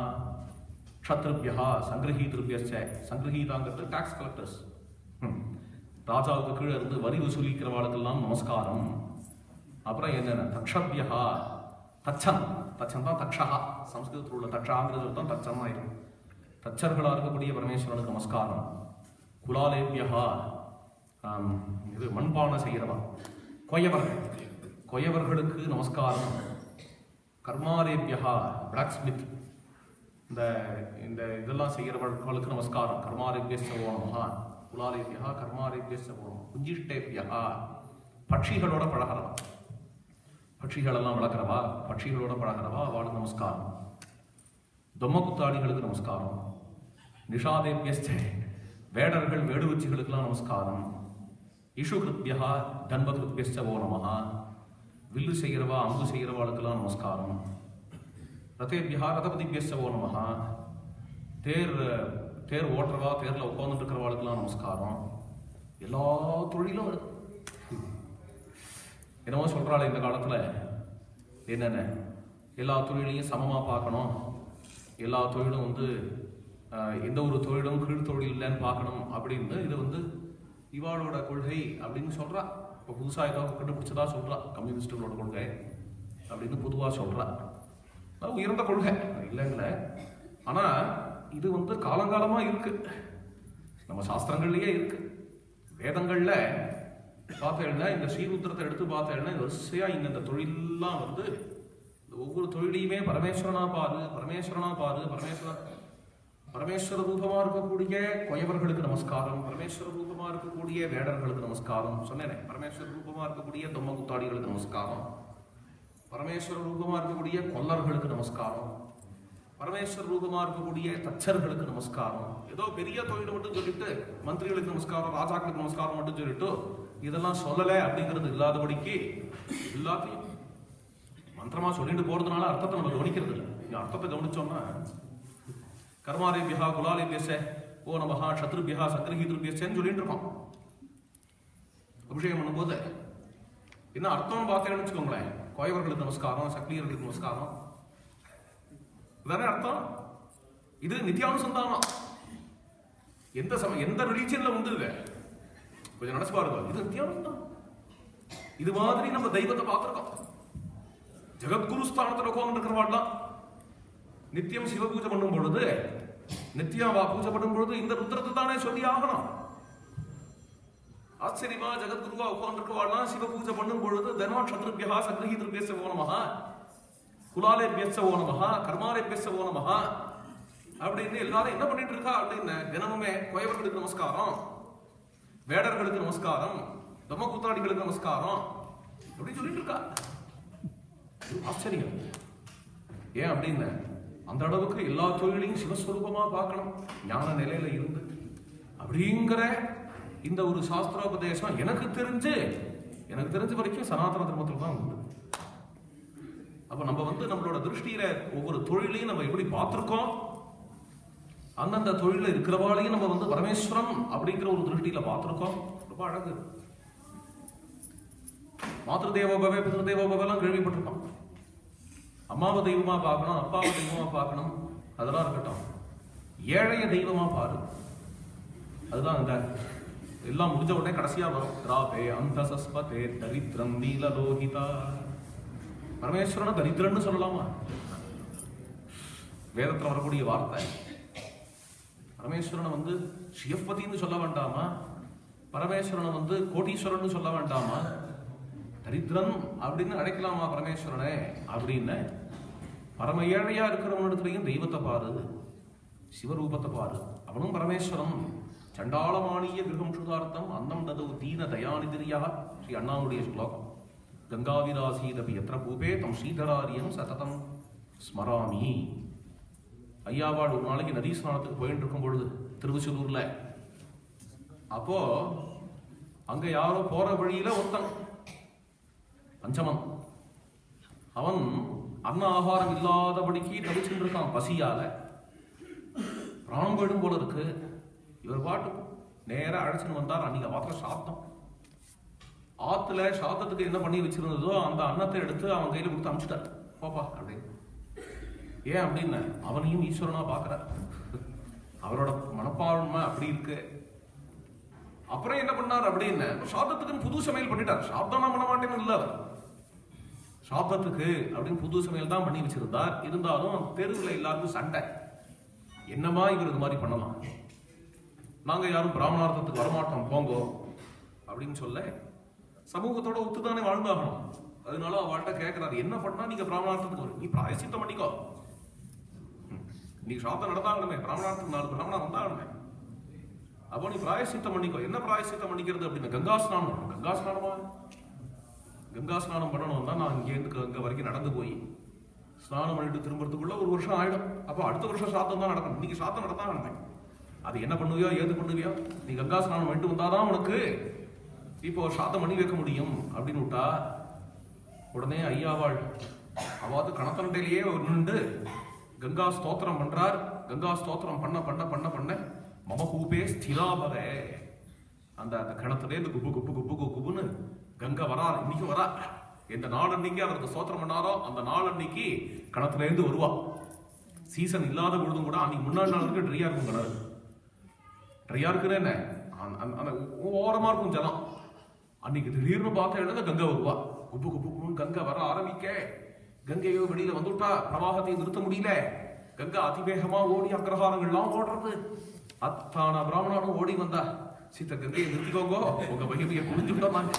க்ஷத்ருபியா சங்கிரகீதிருபியஸ்ச சங்கிரகீதாங்கிறது டாக்ஸ் கலெக்டர்ஸ் ராஜாவுக்கு கீழே இருந்து வரி வசூலிக்கிறவாளுக்கெல்லாம் நமஸ்காரம் அப்புறம் என்னென்ன தக்ஷபியா தச்சன் தச்சன் தான் தக்ஷா சம்ஸ்கிருதத்தில் உள்ள தக்ஷாங்கிறது தான் தச்சன் ஆயிரும் தச்சர்களாக இருக்கக்கூடிய பரமேஸ்வரனுக்கு நமஸ்காரம் குலாலேபியா ஆம், இது மண்பானை செய்கிறவா கொயவர்கள் கொயவர்களுக்கு நமஸ்காரம் கர்மாரேபியா பிளாக் ஸ்மித் இந்த இந்த இதெல்லாம் செய்கிறவர்களுக்கு நமஸ்காரம் கர்மாரேபியஸ்ட ஓணமா குலாலேபியா கர்மாரேபியஸ்ட ஓணம் குஞ்சிஷ்டேபியா பட்சிகளோட பழகிறவா பட்சிகளெல்லாம் வளர்க்குறவா பட்சிகளோட பழகிறவா அவளுக்கு நமஸ்காரம் தொம்ம குத்தாடிகளுக்கு நமஸ்காரம் நிஷாதேபியஸ்ட வேடர்கள் வேடுவச்சிகளுக்கெல்லாம் நமஸ்காரம் இஷு கிருத்யா தன்ப கிருத்யஸ்ட ஓ நமஹா வில்லு செய்கிறவா அம்பு செய்கிறவாளுக்கெல்லாம் நமஸ்காரம் ரதேபியா ரதபதிபியஸ்ட ஓ நமஹா தேர் தேர் ஓட்டுறவா தேர்ல உட்கார்ந்துட்டு இருக்கிறவாளுக்கெல்லாம் நமஸ்காரம் எல்லா தொழிலும் இருக்கு என்னவோ சொல்றாள் இந்த காலத்துல என்னென்ன எல்லா தொழிலையும் சமமா பார்க்கணும் எல்லா தொழிலும் வந்து ஆஹ், எந்த ஒரு தொழிலும் கீழ் தொழில் இல்லைன்னு பார்க்கணும் அப்படின்னு இது வந்து இவாளோட கொள்கை அப்படின்னு சொல்றா இப்போ புதுசா ஏதோ கண்டுபிடிச்சதா சொல்றா கம்யூனிஸ்டுகளோட கொள்கை அப்படின்னு பொதுவா சொல்றா அது உயர்ந்த கொள்கை இல்லைங்கள ஆனா இது வந்து காலங்காலமா இருக்கு நம்ம சாஸ்திரங்கள்லயே இருக்கு வேதங்கள்ல பார்த்தேன்னா இந்த ஸ்ரீருத்திரத்தை எடுத்து பார்த்தேன்னா வரிசையா இங்க இந்த தொழிலெல்லாம் வந்து இந்த ஒவ்வொரு தொழிலையுமே பரமேஸ்வரனா பாரு பரமேஸ்வரனா பாரு பரமேஸ்வரன் பரமேஸ்வர ரூபமா இருக்கக்கூடிய கொயவர்களுக்கு நமஸ்காரம் பரமேஸ்வர ரூபமா இருக்கக்கூடிய வேடர்களுக்கு நமஸ்காரம் சொன்னேனே பரமேஸ்வர ரூபமா இருக்கக்கூடிய தொம்ம குத்தாடிகளுக்கு நமஸ்காரம் பரமேஸ்வர ரூபமா இருக்கக்கூடிய கொல்லர்களுக்கு நமஸ்காரம் பரமேஸ்வர ரூபமா இருக்கக்கூடிய தச்சர்களுக்கு நமஸ்காரம் ஏதோ பெரிய தொழில் மட்டும் சொல்லிட்டு மந்திரிகளுக்கு நமஸ்காரம் ராஜாக்களுக்கு நமஸ்காரம் மட்டும் சொல்லிட்டு இதெல்லாம் சொல்லல அப்படிங்கிறது இல்லாதபடிக்கு எல்லாத்தையும் மந்திரமா சொல்லிட்டு போறதுனால அர்த்தத்தை நம்ம கவனிக்கிறது இல்லை இந்த அர்த்தத்தை கவனிச்சோம்னா கர்மாரேபியா குலாலேபியச ஓ நமஹா சத்ருபியா சங்கிரஹீதிருபியசன்னு சொல்லிட்டு இருக்கோம் அபிஷேகம் பண்ணும்போது என்ன அர்த்தம் பார்த்தேன்னு வச்சுக்கோங்களேன் கோயவர்களுக்கு நமஸ்காரம் சக்லியர்களுக்கு நமஸ்காரம் இதானே அர்த்தம் இது நித்தியானுசந்தானம் எந்த சமயம் எந்த ரிலீஜன்ல உண்டு இது கொஞ்சம் நினைச்சு பாருங்க இது நித்தியானுசந்தானம் இது மாதிரி நம்ம தெய்வத்தை பார்த்திருக்கோம் ஜெகத்குரு ஸ்தானத்துல உட்கார்ந்து இருக்கிறவாள்லாம் நித்தியம் சிவ பூஜை பண்ணும் பொழுது நித்தியம் வா பூஜை பண்ணும் பொழுது இந்த ருத்ரத்தை தானே சொல்லி ஆகணும் ஆச்சரியமா ஜெகத்குருவா உட்கார்ந்துருக்கவாள்லாம் சிவ பூஜை பண்ணும் பொழுது தர்மா சத்ருபியா சக்ரஹீதிருபியச ஓ நமஹா குலாலே பேச ஓ நமஹா கர்மாலே பேச ஓ நமஹா அப்படின்னு எல்லாரும் என்ன பண்ணிட்டு இருக்கா அப்படின்னு தினமுமே கோயவர்களுக்கு நமஸ்காரம் வேடர்களுக்கு நமஸ்காரம் தம்ம கூத்தாடிகளுக்கு நமஸ்காரம் அப்படின்னு சொல்லிட்டு இருக்கா இது ஆச்சரியம் ஏன் அப்படின்னு அந்த அளவுக்கு எல்லா தொழிலையும் சிவஸ்வரூபமா பார்க்கணும் ஞான நிலையில இருந்து அப்படிங்கிற இந்த ஒரு சாஸ்திரோபதேசம் எனக்கு தெரிஞ்சு எனக்கு தெரிஞ்ச வரைக்கும் சனாதன தர்மத்தில் தான் உண்டு அப்ப நம்ம வந்து நம்மளோட திருஷ்டியில ஒவ்வொரு தொழிலையும் நம்ம எப்படி பார்த்திருக்கோம் அந்தந்த தொழில இருக்கிறவாளையும் நம்ம வந்து பரமேஸ்வரம் அப்படிங்கிற ஒரு திருஷ்டியில பார்த்திருக்கோம் ரொம்ப அழகு மாத்திரு தேவோபவே பிதிரு தேவோபவெல்லாம் கேள்விப்பட்டிருக்கோம் அம்மாவை தெய்வமா பார்க்கணும் அப்பாவை தெய்வமா பார்க்கணும் அதெல்லாம் இருக்கட்டும் ஏழைய தெய்வமா பாரு அதுதான் இந்த எல்லாம் முடிஞ்ச உடனே கடைசியா வரும் திராபே அந்த சஸ்பதே தரித்திரம் நீலலோகிதா பரமேஸ்வரனை தரித்திரன்னு சொல்லலாமா வேதத்துல வரக்கூடிய வார்த்தை பரமேஸ்வரனை வந்து சிவபதின்னு சொல்ல வேண்டாமா பரமேஸ்வரனை வந்து கோட்டீஸ்வரன் சொல்ல வேண்டாமா தரித்திரன் அப்படின்னு அழைக்கலாமா பரமேஸ்வரனே அப்படின்னு பரம ஏழையா இருக்கிறவனிடத்துலையும் தெய்வத்தை பாரு சிவரூபத்தை பாரு அவனும் பரமேஸ்வரன் சண்டாளமானிய கிரகம் சுதார்த்தம் அன்னம் தது தீன தயாநிதிரியா ஸ்ரீ அண்ணாவுடைய ஸ்லோகம் கங்காவிராசீதபி எத்திர பூபே தம் ஸ்ரீதராரியம் சததம் ஸ்மராமி ஐயாவாள் ஒரு நாளைக்கு நதி ஸ்நானத்துக்கு போயிட்டு இருக்கும் பொழுது திருவச்சூர்ல அப்போ அங்க யாரோ போற வழியில ஒருத்தன் பஞ்சமன் அவன் அன்ன ஆகாரம் இல்லாதபடிக்கு தவிச்சுட்டு இருக்கான் பசியால பிராணம் போயிடும் போல இருக்கு இவர் பாட்டு நேரா அழைச்சின்னு வந்தார் அன்னைக்கு ஆத்துல சாத்தம் ஆத்துல சாத்தத்துக்கு என்ன பண்ணி வச்சிருந்ததோ அந்த அன்னத்தை எடுத்து அவன் கையில கொடுத்து அனுப்பிச்சிட்டார் பாப்பா அப்படின்னு ஏன் அப்படின்னு அவனையும் ஈஸ்வரனா பாக்குறார் அவரோட மனப்பான்மை அப்படி இருக்கு அப்புறம் என்ன பண்ணார் அப்படின்னு சாதத்துக்குன்னு புது சமையல் பண்ணிட்டார் சாப்தம் நான் பண்ண மாட்டேன்னு இல்ல அவர் சாப்தத்துக்கு அப்படின்னு புது சமையல் தான் பண்ணி வச்சிருந்தார் இருந்தாலும் தெருவில் எல்லாருக்கும் சண்டை என்னமா இவர் இது மாதிரி பண்ணலாம் நாங்க யாரும் பிராமணார்த்தத்துக்கு வரமாட்டோம் போங்கோ அப்படின்னு சொல்ல சமூகத்தோட ஒத்துதானே வாழ்ந்தாகணும் அதனால அவள்கிட்ட கேட்கிறாரு என்ன பண்ணா நீங்க பிராமணார்த்தத்துக்கு வரும் நீ பிராயசித்தம் பண்ணிக்கோ ம். நீங்க சாப்தம் நடந்தாங்கணுமே பிராமணார்த்தத்துக்கு நாலு பிராமணா வந்தாங்கணுமே அப்போ நீ பிராயசித்தம் பண்ணிக்கோ என்ன பிராயசித்தம் பண்ணிக்கிறது அப்படின்னு கங்கா ஸ்நானம் பண்ணணும். கங்கா ஸ்நானமா கங்கா ஸ்நானம் பண்ணணும்னா நான் இங்கேருந்து அங்க வரைக்கும் நடந்து போய் ஸ்நானம் பண்ணிட்டு திரும்புறதுக்குள்ள ஒரு வருஷம் ஆயிடும் அப்போ அடுத்த வருஷம் சாத்தம் தான் நடக்கணும் இன்னைக்கு சாத்தம் நடத்தா நடந்தேன் அது என்ன பண்ணுவியோ ஏது பண்ணுவியோ நீ கங்கா ஸ்நானம் பண்ணிட்டு வந்தாதான் உனக்கு இப்போ சாத்தம் பண்ணி வைக்க முடியும் அப்படின்னு விட்டா உடனே ஐயாவாள் அவாது கணத்தனட்டையிலேயே நின்று கங்கா ஸ்தோத்திரம் பண்றார் கங்கா ஸ்தோத்திரம் பண்ண பண்ண பண்ண பண்ண மமகூபே ஸ்திராபவே அந்த அந்த கிணத்துலேருந்து குப்பு குப்பு குப்பு குப்பு குப்புன்னு கங்கா வரா இன்னைக்கு வரா எந்த நாள் அன்னைக்கு அவருக்கு ஸ்தோத்திரம் பண்ணாரோ அந்த நாள் அன்னைக்கு கிணத்துலேருந்து வருவா சீசன் இல்லாத பொழுதும் கூட அன்னைக்கு முன்னாடி நாள் வரைக்கும் ட்ரையா இருக்கும் கிணறு ட்ரையா இருக்குன்னு என்ன அந்த- அந்த- அந்த ஓரமா இருக்கும் ஜலம் அன்னைக்கு திடீர்னு பார்த்த இடத்துல கங்கை வருவா குப்பு குப்பு குப்புன்னு கங்கை வர ஆரம்பிக்க கங்கையோ வெளியில வந்துட்டா பிரவாகத்தை நிறுத்த முடியல கங்கா அதிவேகமா ஓடி அக்ரஹாரங்கள்லாம் ஓடுறது அத்தான பிராமணனும் ஓடி வந்தா சீத்த கங்கையை நிறுத்திக்கோங்க உங்க மகிமையை குடிஞ்சுட்டோம்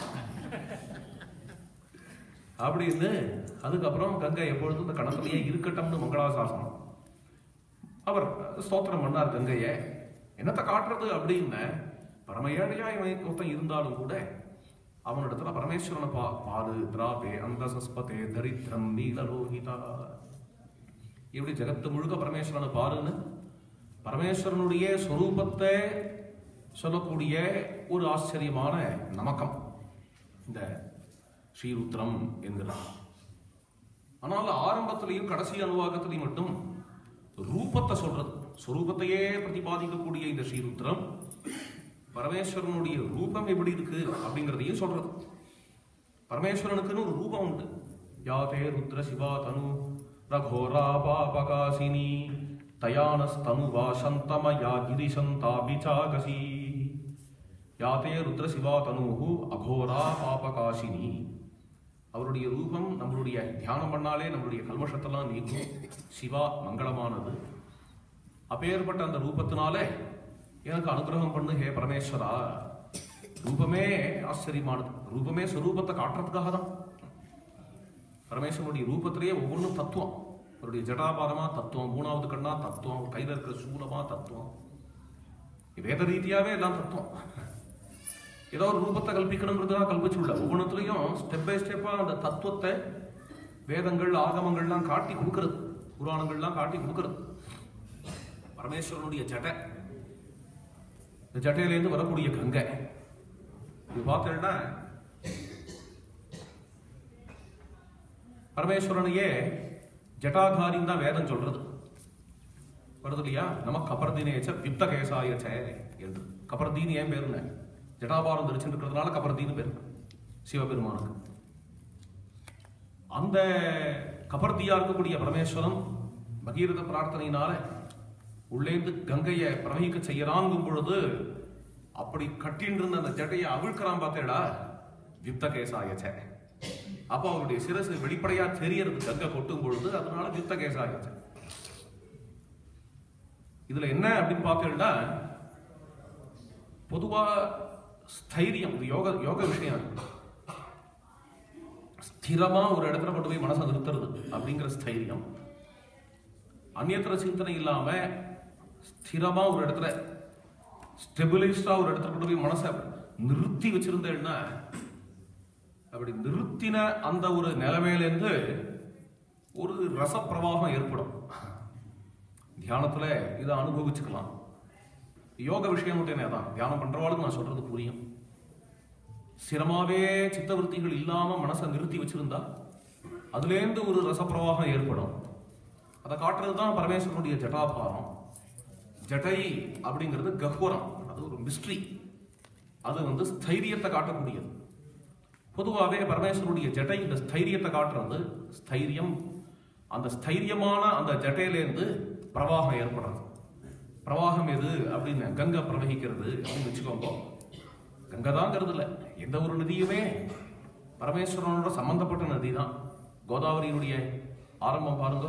அப்படின்னு அதுக்கப்புறம் கங்கை எப்பொழுதும் இந்த கணத்திலேயே இருக்கட்டும்னு மங்களாசாசனம் அவர் ஸ்தோத்திரம் பண்ணார் கங்கையை என்னத்தை காட்டுறது அப்படின்னு பரம ஏழையா இவன் ஒருத்தன் இருந்தாலும் கூட அவனிடத்துல பரமேஸ்வரனை பா பாரு திராபே அந்த சஸ்பதே தரித்திரம் நீலலோகிதா இப்படி ஜெகத்து முழுக்க பரமேஸ்வரனை பாருன்னு பரமேஸ்வரனுடைய சொரூபத்தை சொல்லக்கூடிய ஒரு ஆச்சரியமான நமக்கம் இந்த ஸ்ரீருத்ரம் என்கிறார் ஆனால் ஆரம்பத்திலையும் கடைசி அனுவாகத்திலையும் மட்டும் ரூபத்தை சொல்றது சொரூபத்தையே பிரதிபாதிக்கக்கூடிய இந்த ஸ்ரீருத்ரம் பரமேஸ்வரனுடைய ரூபம் எப்படி இருக்கு அப்படிங்கிறதையும் சொல்றது பரமேஸ்வரனுக்குன்னு ஒரு ரூபம் உண்டு யாதே ருத்ர சிவா தனு ரகோரா பாபகாசினி தயானஸ்தனு வாசந்தமயா கிரிசந்தாபிச்சாகசி யாதே ருத்ர சிவா தனுஹு அகோரா பாபகாசினி அவருடைய ரூபம் நம்மளுடைய தியானம் பண்ணாலே நம்மளுடைய கல்மஷத்தெல்லாம் நீக்கும் சிவா மங்களமானது அப்பேற்பட்ட அந்த ரூபத்தினாலே எனக்கு அனுகிரகம் பண்ணு ஹே பரமேஸ்வரா ரூபமே ஆச்சரியமானது ரூபமே ஸ்வரூபத்தை காட்டுறதுக்காக தான் பரமேஸ்வரனுடைய ரூபத்திலேயே ஒவ்வொன்றும் தத்துவம் அவருடைய ஜடாபாரமா தத்துவம் மூணாவது கண்ணா தத்துவம் கையில இருக்கிற சூலமா தத்துவம் வேத ரீதியாவே எல்லாம் தத்துவம் ஏதோ ஒரு ரூபத்தை கல்பிக்கணுங்கிறதுக்காக கல்பிச்சுள்ள ஒவ்வொன்றுத்துலையும் ஸ்டெப் பை ஸ்டெப்பா அந்த தத்துவத்தை வேதங்கள் ஆகமங்கள்லாம் காட்டி கொடுக்கறது புராணங்கள்லாம் காட்டி கொடுக்கறது பரமேஸ்வரனுடைய ஜடை இந்த ஜட்டையிலேருந்து வரக்கூடிய கங்கை இது பார்த்தேன்னா பரமேஸ்வரனையே ஜட்டாதாரின்னு தான் வேதம் சொல்றது வருது இல்லையா நம்ம கபர்தீனேச்ச விப்த கேசாயச்ச என்று கபர்தீன் ஏன் பேருங்க ஜட்டாபாரம் தரிச்சுட்டு இருக்கிறதுனால கபர்தீன் பேரு சிவபெருமானுக்கு அந்த கபர்தியா இருக்கக்கூடிய பரமேஸ்வரன் பகீரத பிரார்த்தனையினால உள்ளேந்து கங்கையை பிரவகிக்க செய்யறாங்கும் பொழுது அப்படி கட்டின்னு இருந்த அந்த ஜட்டையை அவிழ்க்கிறான் பார்த்தேடா யுத்த கேசாயச்ச அப்போ அவருடைய சிரசு வெளிப்படையா தெரியறது கங்கை கொட்டும் பொழுது அதனால யுத்த கேசாயச்ச இதுல என்ன அப்படின்னு பார்த்தீங்கன்னா பொதுவா ஸ்தைரியம் இது யோக யோக விஷயம் ஸ்திரமா ஒரு இடத்துல கொண்டு போய் மனசை நிறுத்துறது அப்படிங்கிற ஸ்தைரியம் அந்நியத்திர சிந்தனை இல்லாம ஸ்திரமா ஒரு இடத்துல ஸ்டெபிலைஸ்டா ஒரு இடத்துல கொண்டு போய் மனசை நிறுத்தி வச்சிருந்தேன்னா அப்படி நிறுத்தின அந்த ஒரு நிலைமையிலேருந்து ஒரு ரசப்பிரவாகம் ஏற்படும் தியானத்துல இதை அனுபவிச்சுக்கலாம் யோக விஷயம் மட்டும் தான் தியானம் பண்றவாளுக்கு நான் சொல்றது புரியும் சிரமாவே சித்தவருத்திகள் இல்லாம மனசை நிறுத்தி வச்சிருந்தா அதுலேருந்து ஒரு ரசப்பிரவாகம் ஏற்படும் அதை காட்டுறது தான் பரமேஸ்வரனுடைய ஜட்டாபாரம் ஜட்டை அப்படிங்கிறது கஹ்வரம் அது ஒரு மிஸ்ட்ரி அது வந்து ஸ்தைரியத்தை காட்டக்கூடியது பொதுவாகவே பரமேஸ்வரனுடைய ஜட்டை இந்த ஸ்தைரியத்தை காட்டுறது ஸ்தைரியம் அந்த ஸ்தைரியமான அந்த ஜட்டையிலேருந்து பிரவாகம் ஏற்படுறது பிரவாகம் எது அப்படின்னு கங்கை பிரவகிக்கிறது அப்படின்னு வச்சுக்கோங்க கங்கை தாங்கிறது இல்லை எந்த ஒரு நதியுமே பரமேஸ்வரனோட சம்பந்தப்பட்ட நதி தான் கோதாவரியினுடைய ஆரம்பம் பாருங்க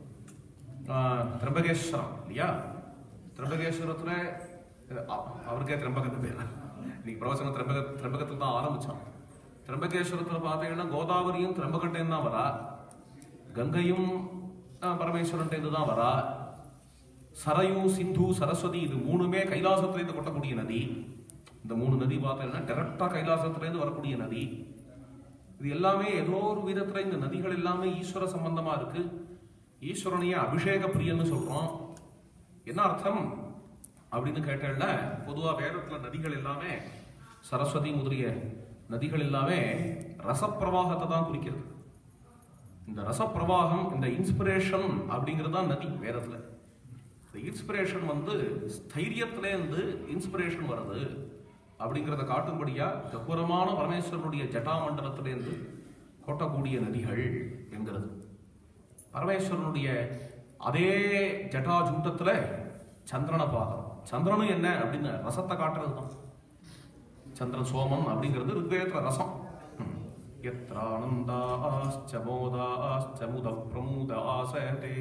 ஆஹ், திரம்பகேஸ்வரம் இல்லையா திரம்பகேஸ்வரத்துல அ- அவருக்கே திரம்பகத்து பேர் இன்னைக்கு பிரவசனம் திரம்பக திரம்பகத்தில் தான் ஆரம்பிச்சான் திரம்பகேஸ்வரத்துல பார்த்தீங்கன்னா கோதாவரியும் திரம்பகட்டேன்னு தான் வரா கங்கையும் ஆஹ், பரமேஸ்வரன்ட்டேந்து தான் வரா சரையு சிந்து சரஸ்வதி இது மூணுமே கைலாசத்திலேருந்து கொட்டக்கூடிய நதி இந்த மூணு நதி பார்த்தீங்கன்னா டேரக்டா கைலாசத்திலேருந்து வரக்கூடிய நதி இது எல்லாமே ஏதோ ஒரு விதத்துல இந்த நதிகள் எல்லாமே ஈஸ்வர சம்பந்தமா இருக்கு ஈஸ்வரனையே அபிஷேக பிரியன்னு சொல்றோம் என்ன அர்த்தம் அப்படின்னு கேட்டேன்னா பொதுவா வேதத்துல நதிகள் எல்லாமே சரஸ்வதி முதலிய நதிகள் எல்லாமே ரசப்பிரவாகத்தை தான் குறிக்கிறது இந்த ரசப்பிரவாகம் இந்த இன்ஸ்பிரேஷன் அப்படிங்கிறது தான் நதி வேதத்துல இந்த இன்ஸ்பிரேஷன் வந்து ஸ்தைரியத்திலேருந்து இன்ஸ்பிரேஷன் வருது அப்படிங்கிறத காட்டும்படியா கபூரமான பரமேஸ்வரனுடைய ஜட்டாமண்டலத்திலேருந்து கொட்டக்கூடிய நதிகள் என்கிறது பரமேஸ்வரனுடைய அதே ஜட்டாஜூட்டத்துல சந்திரனை பார்க்கறோம் சந்திரனும் என்ன அப்படின்னு ரசத்தை காட்டுறது தான் சந்திரன் சோமன் அப்படிங்கிறது ருக்வேதத்துல ரசம் ம். எத்ர ஆனந்தாஸ்ச மோதாஸ்ச முத பிரமுத ஆசதே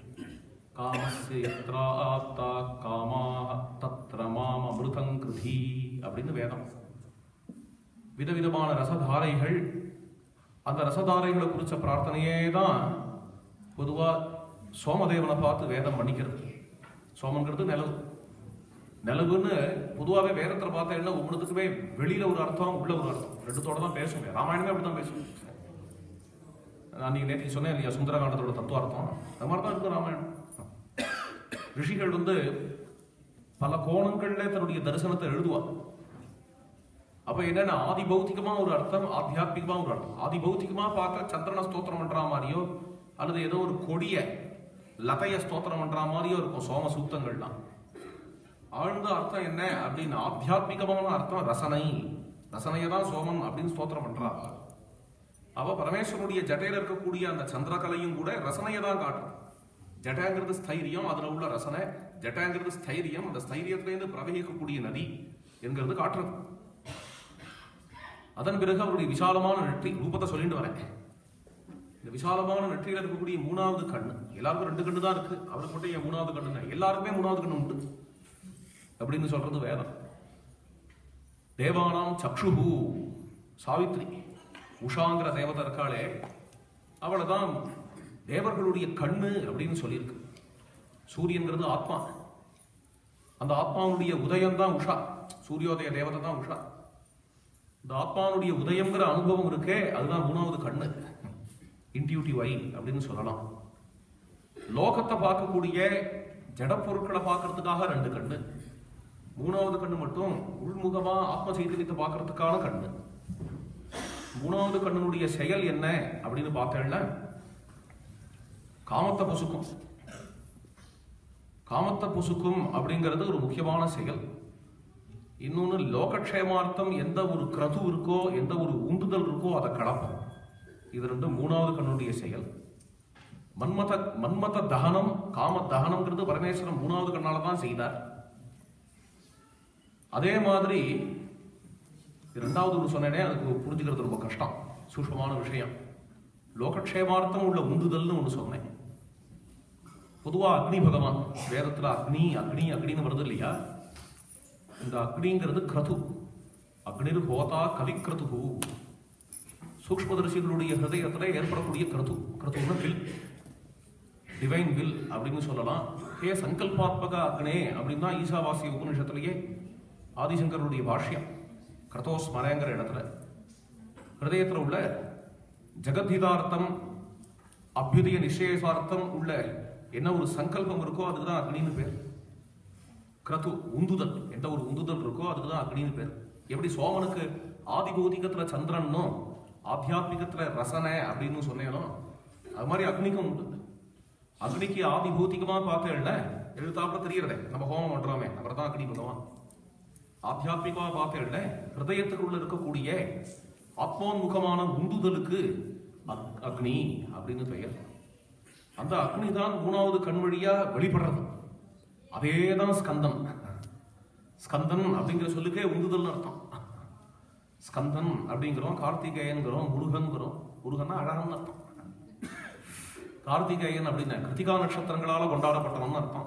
காமஸ்ய எத்ர ஆப்தா காமா தத்ர மாம அமிர்தம் கிருதி அப்படின்னு வேதம் விதவிதமான ரசதாரைகள் அந்த ரசதாரைகளை குறிச்ச பிரார்த்தனையே தான் பொதுவா சோமதேவனை பார்த்து வேதம் பண்ணிக்கிறது சோமங்கிறது நிலவு நிலவுன்னு பொதுவாகவே வேதத்தில் பார்த்தீங்கன்னா ஒவ்வொன்றுத்துக்குமே வெளியில ஒரு அர்த்தம் உள்ள ஒரு அர்த்தம் ரெண்டுத்தோட தான் பேசுங்க ராமாயணமே அப்படி தான் பேசும் நான் நீங்க நேற்று சொன்னேன் இல்லையா சுந்தரகாண்டத்தோட தத்துவார்த்தம் அது மாதிரி தான் இருக்கு ராமாயணம் ரிஷிகள் வந்து பல கோணங்கள்ல தன்னுடைய தரிசனத்தை எழுதுவார் அப்ப என்னன்னா ஆதி பௌத்திகமா ஒரு அர்த்தம் ஆத்தியாத்மிகமா ஒரு அர்த்தம் ஆதி பௌத்திகமா பார்க்க சந்திரன ஸ்தோத்திரம் பண்ற மாதிரியோ அல்லது ஏதோ ஒரு கொடிய லதைய ஸ்தோத்திரம் பண்ற மாதிரியோ இருக்கும் சோம சூக்தங்கள்லாம் ஆழ்ந்த அர்த்தம் என்ன அப்படின்னு ஆத்தியாத்மிகமான அர்த்தம் ரசனை ரசனையை தான் சோமன் அப்படின்னு ஸ்தோத்திரம் பண்றா அவ பரமேஸ்வரனுடைய ஜட்டையில இருக்கக்கூடிய அந்த சந்திரகலையும் கூட ரசனையை தான் காட்டும் ஜட்டாங்கிறது ஸ்தைரியம் அதுல உள்ள ரசனை ஜட்டாங்கிறது ஸ்தைரியம் அந்த ஸ்தைரியத்திலேருந்து பிரவகிக்கக்கூடிய நதி என்கிறது காட்டுறது அதன் பிறகு அவருடைய விசாலமான நெற்றி ரூபத்தை சொல்லிட்டு வரேன் இந்த விசாலமான நெற்றியில இருக்கக்கூடிய மூணாவது கண்ணு எல்லாருக்கும் ரெண்டு கண்ணு தான் இருக்கு அவருக்கு மட்டும் ஏன் மூணாவது கண்ணு எல்லாருக்குமே மூணாவது கண்ணு உண்டு அப்படின்னு சொல்றது வேதம் தேவானாம் சக்ஷுஹு சாவித்ரி உஷாங்கிற தேவதை இருக்காளே அவளை தான் தேவர்களுடைய கண்ணு அப்படின்னு சொல்லியிருக்கு சூரியன்கிறது ஆத்மா அந்த ஆத்மாவுடைய உதயம் தான் உஷா சூரியோதய தேவதை தான் உஷா இந்த ஆத்மாவுடைய உதயம்ங்கிற அனுபவம் இருக்கே அதுதான் மூணாவது கண்ணு இன்டியூட்டிவ் ஐ அப்படின்னு சொல்லலாம் லோகத்தை பார்க்கக்கூடிய ஜட பொருட்களை பார்க்கறதுக்காக ரெண்டு கண்ணு மூணாவது கண்ணு மட்டும் உள்முகமா ஆத்ம சைத்தன்யத்தை பார்க்கறதுக்கான கண்ணு மூணாவது கண்ணுடைய செயல் என்ன அப்படின்னு பார்த்தேன்ல காமத்தை பொசுக்கும் காமத்தை பொசுக்கும் அப்படிங்கிறது ஒரு முக்கியமான செயல் இன்னொன்னு லோகக்ஷேமார்த்தம் எந்த ஒரு கிரது இருக்கோ எந்த ஒரு உந்துதல் இருக்கோ அதை கடப்போம் இது ரெண்டு மூணாவது கண்ணுடைய செயல் மன்மத மன்மத தகனம் காம தகனம்ங்கிறது பரமேஸ்வரன் மூணாவது கண்ணால தான் செய்தார் அதே மாதிரி ரெண்டாவது ஒன்று சொன்னேனே அதுக்கு புரிஞ்சுக்கிறது ரொம்ப கஷ்டம் சூஷ்மமான விஷயம் லோகக்ஷேமார்த்தம் உள்ள உந்துதல்னு ஒன்று சொன்னேன் பொதுவா அக்னி பகவான் வேதத்துல அக்னி அக்னி அக்னின்னு வருது இல்லையா இந்த அக்னிங்கிறது கிரது அக்னிர் ஹோதா கவிக்ரது சூக்ஷ்மதரிசிகளுடைய ஹிருதயத்துல ஏற்படக்கூடிய கிரது கிரதுன்னா வில் டிவைன் வில் அப்படின்னு சொல்லலாம் ஹே சங்கல்பாத்மக அக்னே அப்படின்னு தான் ஈசாவாசிய உபநிஷத்துலயே ஆதிசங்கருடைய பாஷ்யம் கிரதோ ஸ்மரங்கிற இடத்துல ஹிருதயத்துல உள்ள ஜெகத்ஹிதார்த்தம் அபியுதய நிச்சயசார்த்தம் உள்ள என்ன ஒரு சங்கல்பம் இருக்கோ அதுக்கு தான் அக்னின்னு பேர் கிரது உந்துதல் எந்த ஒரு உந்துதல் இருக்கோ அதுக்கு தான் அக்னின்னு பேர் எப்படி சோமனுக்கு ஆதி பௌதிகத்துல சந்திரனும் ஆத்தியாத்மிகத்துல ரசனை அப்படின்னு சொன்னேனோ அது மாதிரி அக்னிக்கும் உண்டு அக்னிக்கு ஆதி பௌதிகமா பார்த்தேன்ல எழுத்தாப்புல தெரியறதே நம்ம ஹோமம் பண்றோமே அவர் தான் அக்னி பகவான் ஆத்தியாத்மிகமா பார்த்தேன்ல ஹிருதயத்துக்குள்ள இருக்கக்கூடிய ஆத்மோன்முகமான உந்துதலுக்கு அக்- அக்னி அப்படின்னு பெயர் அந்த அக்னி தான் மூணாவது கண் வழியா வெளிப்படுறது அதே தான் ஸ்கந்தன் ஸ்கந்தன் அப்படிங்கிற சொல்லுக்கே உந்துதல்னு அர்த்தம் ஸ்கந்தன் அப்படிங்கிறோம் கார்த்திகேயன்கிறோம் முருகன்கிறோம் முருகன்னா அழகன் அர்த்தம் கார்த்திகேயன் அப்படின்னா கிருத்திகா நட்சத்திரங்களால கொண்டாடப்பட்டவன் அர்த்தம்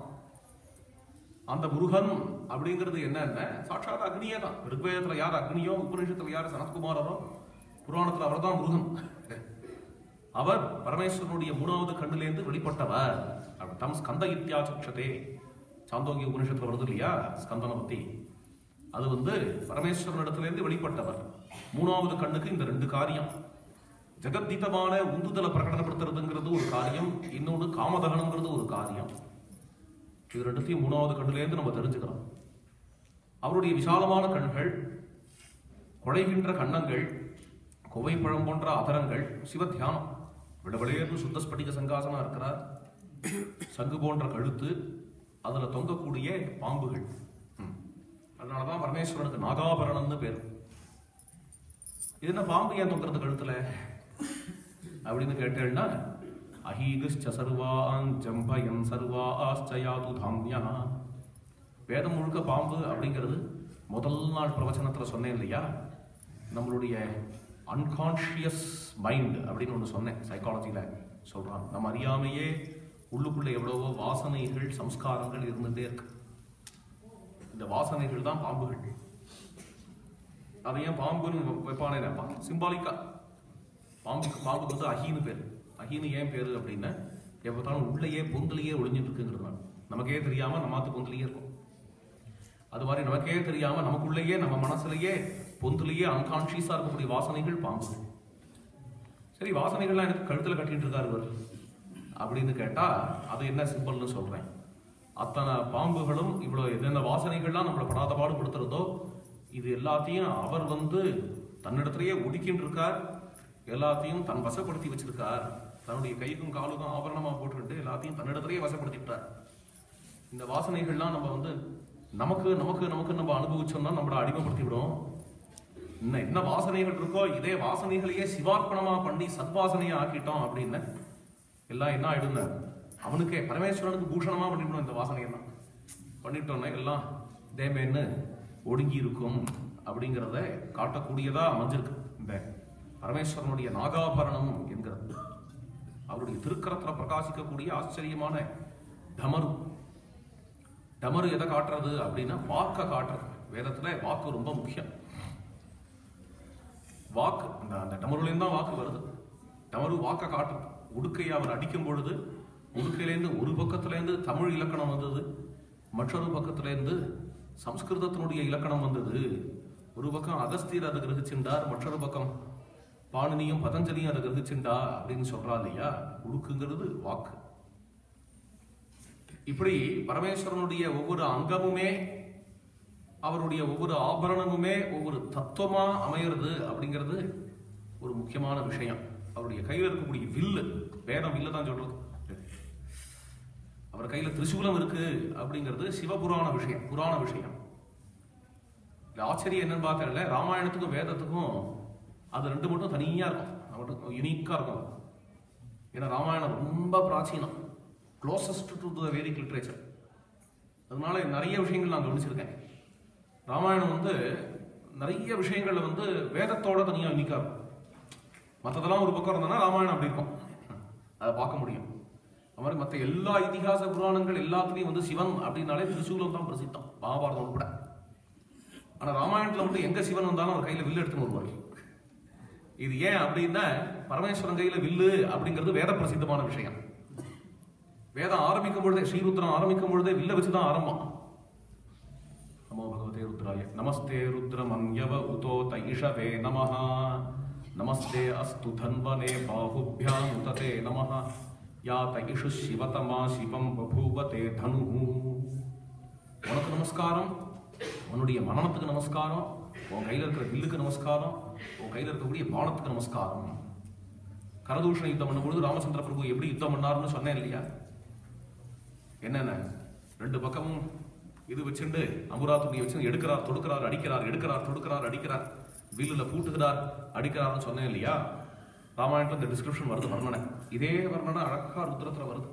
அந்த முருகன் அப்படிங்கிறது என்னன்னா சாட்சாத் அக்னியே தான் ரிக்வேதத்துல யார் அக்னியோ உபநிஷத்துல யார் சனத்குமாரரோ புராணத்துல அவர்தான் முருகன் அவர் பரமேஸ்வரனுடைய மூணாவது கண்ணிலேருந்து வெளிப்பட்டவர் அவர் தம் ஸ்கந்த இத்தியாச்சக்ஷதே சாந்தோக்கிய உபனிஷத்துல வருது இல்லையா ஸ்கந்தனை பத்தி அது வந்து பரமேஸ்வரனிடத்திலிருந்து வெளிப்பட்டவர் மூணாவது கண்ணுக்கு இந்த ரெண்டு காரியம் ஜெகத்தீதமான உந்துதலை பிரகடனப்படுத்துறதுங்கிறது ஒரு காரியம் இன்னொன்று காமதகனங்கிறது ஒரு காரியம் இது ரெண்டுத்தையும் மூணாவது கண்ணிலேருந்து நம்ம தெரிஞ்சுக்கிறோம் அவருடைய விசாலமான கண்கள் குழைகின்ற கன்னங்கள் குவைப்பழம் போன்ற அதரங்கள் சிவ தியானம் விடவிளையர்னு சுத்த ஸ்படிக சங்காசனா இருக்கிறார் சங்கு போன்ற கழுத்து அதுல தொங்கக்கூடிய பாம்புகள் ம். அதனாலதான் பரமேஸ்வரனுக்கு நாகாபரணம்னு பேர் இது என்ன பாம்பு ஏன் தொங்குறது கழுத்துல அப்படின்னு கேட்டேன்னா அஹீகஸ்ச சர்வான் ஜம்பயன் சர்வா ஆஸ்சயாது தாமியா வேதம் முழுக்க பாம்பு அப்படிங்கிறது முதல் நாள் பிரவச்சனத்துல சொன்னேன் இல்லையா நம்மளுடைய அன்கான்ஷியஸ் மைண்ட் அப்படின்னு ஒன்று சொன்னேன் சைக்காலஜியில் சொல்றான் நம்ம அறியாமையே உள்ளுக்குள்ள எவ்வளவோ வாசனைகள் சம்ஸ்காரங்கள் இருந்துட்டே இருக்கு இந்த வாசனைகள் தான் பாம்புகள் அதை ஏன் பாம்புன்னு வைப்பானே நினைப்பான் சிம்பாலிக்கா பாம்புக்கு பாம்புக்கு வந்து அஹீனு பேர் அஹீனு ஏன் பேரு அப்படின்னா எப்ப பார்த்தாலும் உள்ளேயே பொந்துலையே ஒளிஞ்சிட்டு இருக்குங்கிறதுனால நமக்கே தெரியாம நம்மாத்து பொந்துலையே இருக்கும் அது மாதிரி நமக்கே தெரியாம நமக்குள்ளேயே நம்ம மனசுலயே பொந்துலையே அன்கான்ஷியஸா இருக்கக்கூடிய வாசனைகள் பாம்புகள் சரி வாசனைகள்லாம் எனக்கு கழுத்துல கட்டிட்டு இருக்காரு இவர் அப்படின்னு கேட்டா அது என்ன சிம்பிள்னு சொல்றேன் அத்தனை பாம்புகளும் இவ்வளவு என்னென்ன வாசனைகள்லாம் நம்மளை படாத பாடுபடுத்துறதோ இது எல்லாத்தையும் அவர் வந்து தன்னிடத்திலேயே ஒடுக்கின்னு இருக்கார் எல்லாத்தையும் தன் வசப்படுத்தி வச்சிருக்கார் தன்னுடைய கைக்கும் காலுக்கும் ஆபரணமா போட்டுக்கிட்டு எல்லாத்தையும் தன்னிடத்திலேயே வசப்படுத்திட்டார் இந்த வாசனைகள்லாம் நம்ம வந்து நமக்கு நமக்கு நமக்கு நம்ம அனுபவிச்சோம்னா நம்மளை அடிமைப்படுத்தி விடும் இன்னும் என்ன வாசனைகள் இருக்கோ இதே வாசனைகளையே சிவார்ப்பணமா பண்ணி சத்வாசனையா ஆக்கிட்டோம் அப்படின்னு எல்லாம் என்ன ஆயிடுங்க அவனுக்கே பரமேஸ்வரனுக்கு பூஷணமா பண்ணிவிடும் இந்த வாசனையெல்லாம் பண்ணிட்டோம்னா எல்லாம் தேமேன்னு ஒடுங்கி இருக்கும் அப்படிங்கிறத காட்டக்கூடியதா அமைஞ்சிருக்கு இந்த பரமேஸ்வரனுடைய நாகாபரணம் என்கிறது அவருடைய திருக்கரத்துல பிரகாசிக்கக்கூடிய ஆச்சரியமான டமரு டமரு எதை காட்டுறது அப்படின்னா வாக்க காட்டுறது வேதத்துல வாக்கு ரொம்ப முக்கியம் வாக்கு அந்த அந்த டமருலேருந்து தான் வாக்கு வருது டமரு வாக்க காட்டுறது உடுக்கையை அவர் அடிக்கும் பொழுது உடுக்கையிலேருந்து ஒரு பக்கத்துலேருந்து தமிழ் இலக்கணம் வந்தது மற்றொரு பக்கத்துலேருந்து சம்ஸ்கிருதத்தினுடைய இலக்கணம் வந்தது ஒரு பக்கம் அகஸ்தியர் அதை கிரகிச்சின்றார் மற்றொரு பக்கம் பாணினியும் பதஞ்சலியும் அதை கிரகிச்சிண்டா அப்படின்னு சொல்றா இல்லையா உடுக்குங்கிறது வாக்கு இப்படி பரமேஸ்வரனுடைய ஒவ்வொரு அங்கமுமே அவருடைய ஒவ்வொரு ஆபரணமுமே ஒவ்வொரு தத்துவமா அமையிறது அப்படிங்கிறது ஒரு முக்கியமான விஷயம் அவருடைய கையில இருக்கக்கூடிய வில்லு வேதம் வில்லு தான் சொல்றது அவர் கையில திரிசூலம் இருக்கு அப்படிங்கிறது சிவபுராண விஷயம் புராண விஷயம் இல்ல ஆச்சரியம் என்னன்னு பார்த்தல ராமாயணத்துக்கும் வேதத்துக்கும் அது ரெண்டு மட்டும் தனியா இருக்கும் அது மட்டும் யுனிக்கா இருக்கும் ஏன்னா ராமாயணம் ரொம்ப பிராச்சீனம் closest to the Vedic literature அதனால நிறைய விஷயங்கள் நான் கவனிச்சிருக்கேன் ராமாயணம் வந்து நிறைய விஷயங்கள்ல வந்து வேதத்தோட தனியா யுனிக்கா இருக்கும் மற்றதெல்லாம் ஒரு பக்கம் இருந்ததுன்னா ராமாயணம் அப்படி இருக்கும் அதை பார்க்க முடியும் அது மாதிரி மற்ற எல்லா இதிகாச புராணங்கள் எல்லாத்துலேயும் வந்து சிவன் அப்படின்னாலே திரிசூலம் தான் பிரசித்தம் மகாபாரதம் உட்பட ஆனா ராமாயணத்துல வந்து எங்க சிவன் வந்தாலும் அவர் கையில வில்லு எடுத்துன்னு வருவார் இது ஏன் அப்படின்னா பரமேஸ்வரன் கையில வில்லு அப்படிங்கிறது வேத பிரசித்தமான விஷயம் வேதம் ஆரம்பிக்கும் பொழுதே ஸ்ரீருத்ரம் ஆரம்பிக்கும் பொழுதே வில்ல வச்சுதான் ஆரம்பம் நமோ பகவதே ருத்ராய நமஸ்தே ருத்ரமன்யவ உதோ தைஷவே நமஹ நமஸ்தே அஸ்து தன்வனே பாஹுभ्याम உததே நமஹ யா தைஷு சிவதமா சிவம் பபூவதே தனு உனக்கு நமஸ்காரம் உன்னுடைய மரணத்துக்கு நமஸ்காரம் உன் கையில இருக்கிற வில்லுக்கு நமஸ்காரம் உன் கையில இருக்கக்கூடிய பானத்துக்கு நமஸ்காரம் கரதூஷண யுத்தம் பண்ணும்பொழுது ராமச்சந்திர பிரபு எப்படி யுத்தம் பண்ணாருன்னு சொன்னேன் இல்லையா என்னென்ன ரெண்டு பக்கமும் இது வச்சுண்டு அமுரா துணியை வச்சு எடுக்கிறார் தொடுக்கிறார் அடிக்கிறார் எடுக்கிறார் தொடுக்கிறார் அடிக்கிறார் வில்லுல பூட்டுகிறார் அடிக்கிறார்னு சொன்னேன் இல்லையா ராமாயணத்துல இந்த டிஸ்கிரிப்ஷன் வருது வர்ணனை இதே வர்ணனை அழகா ருத்ரத்துல வருது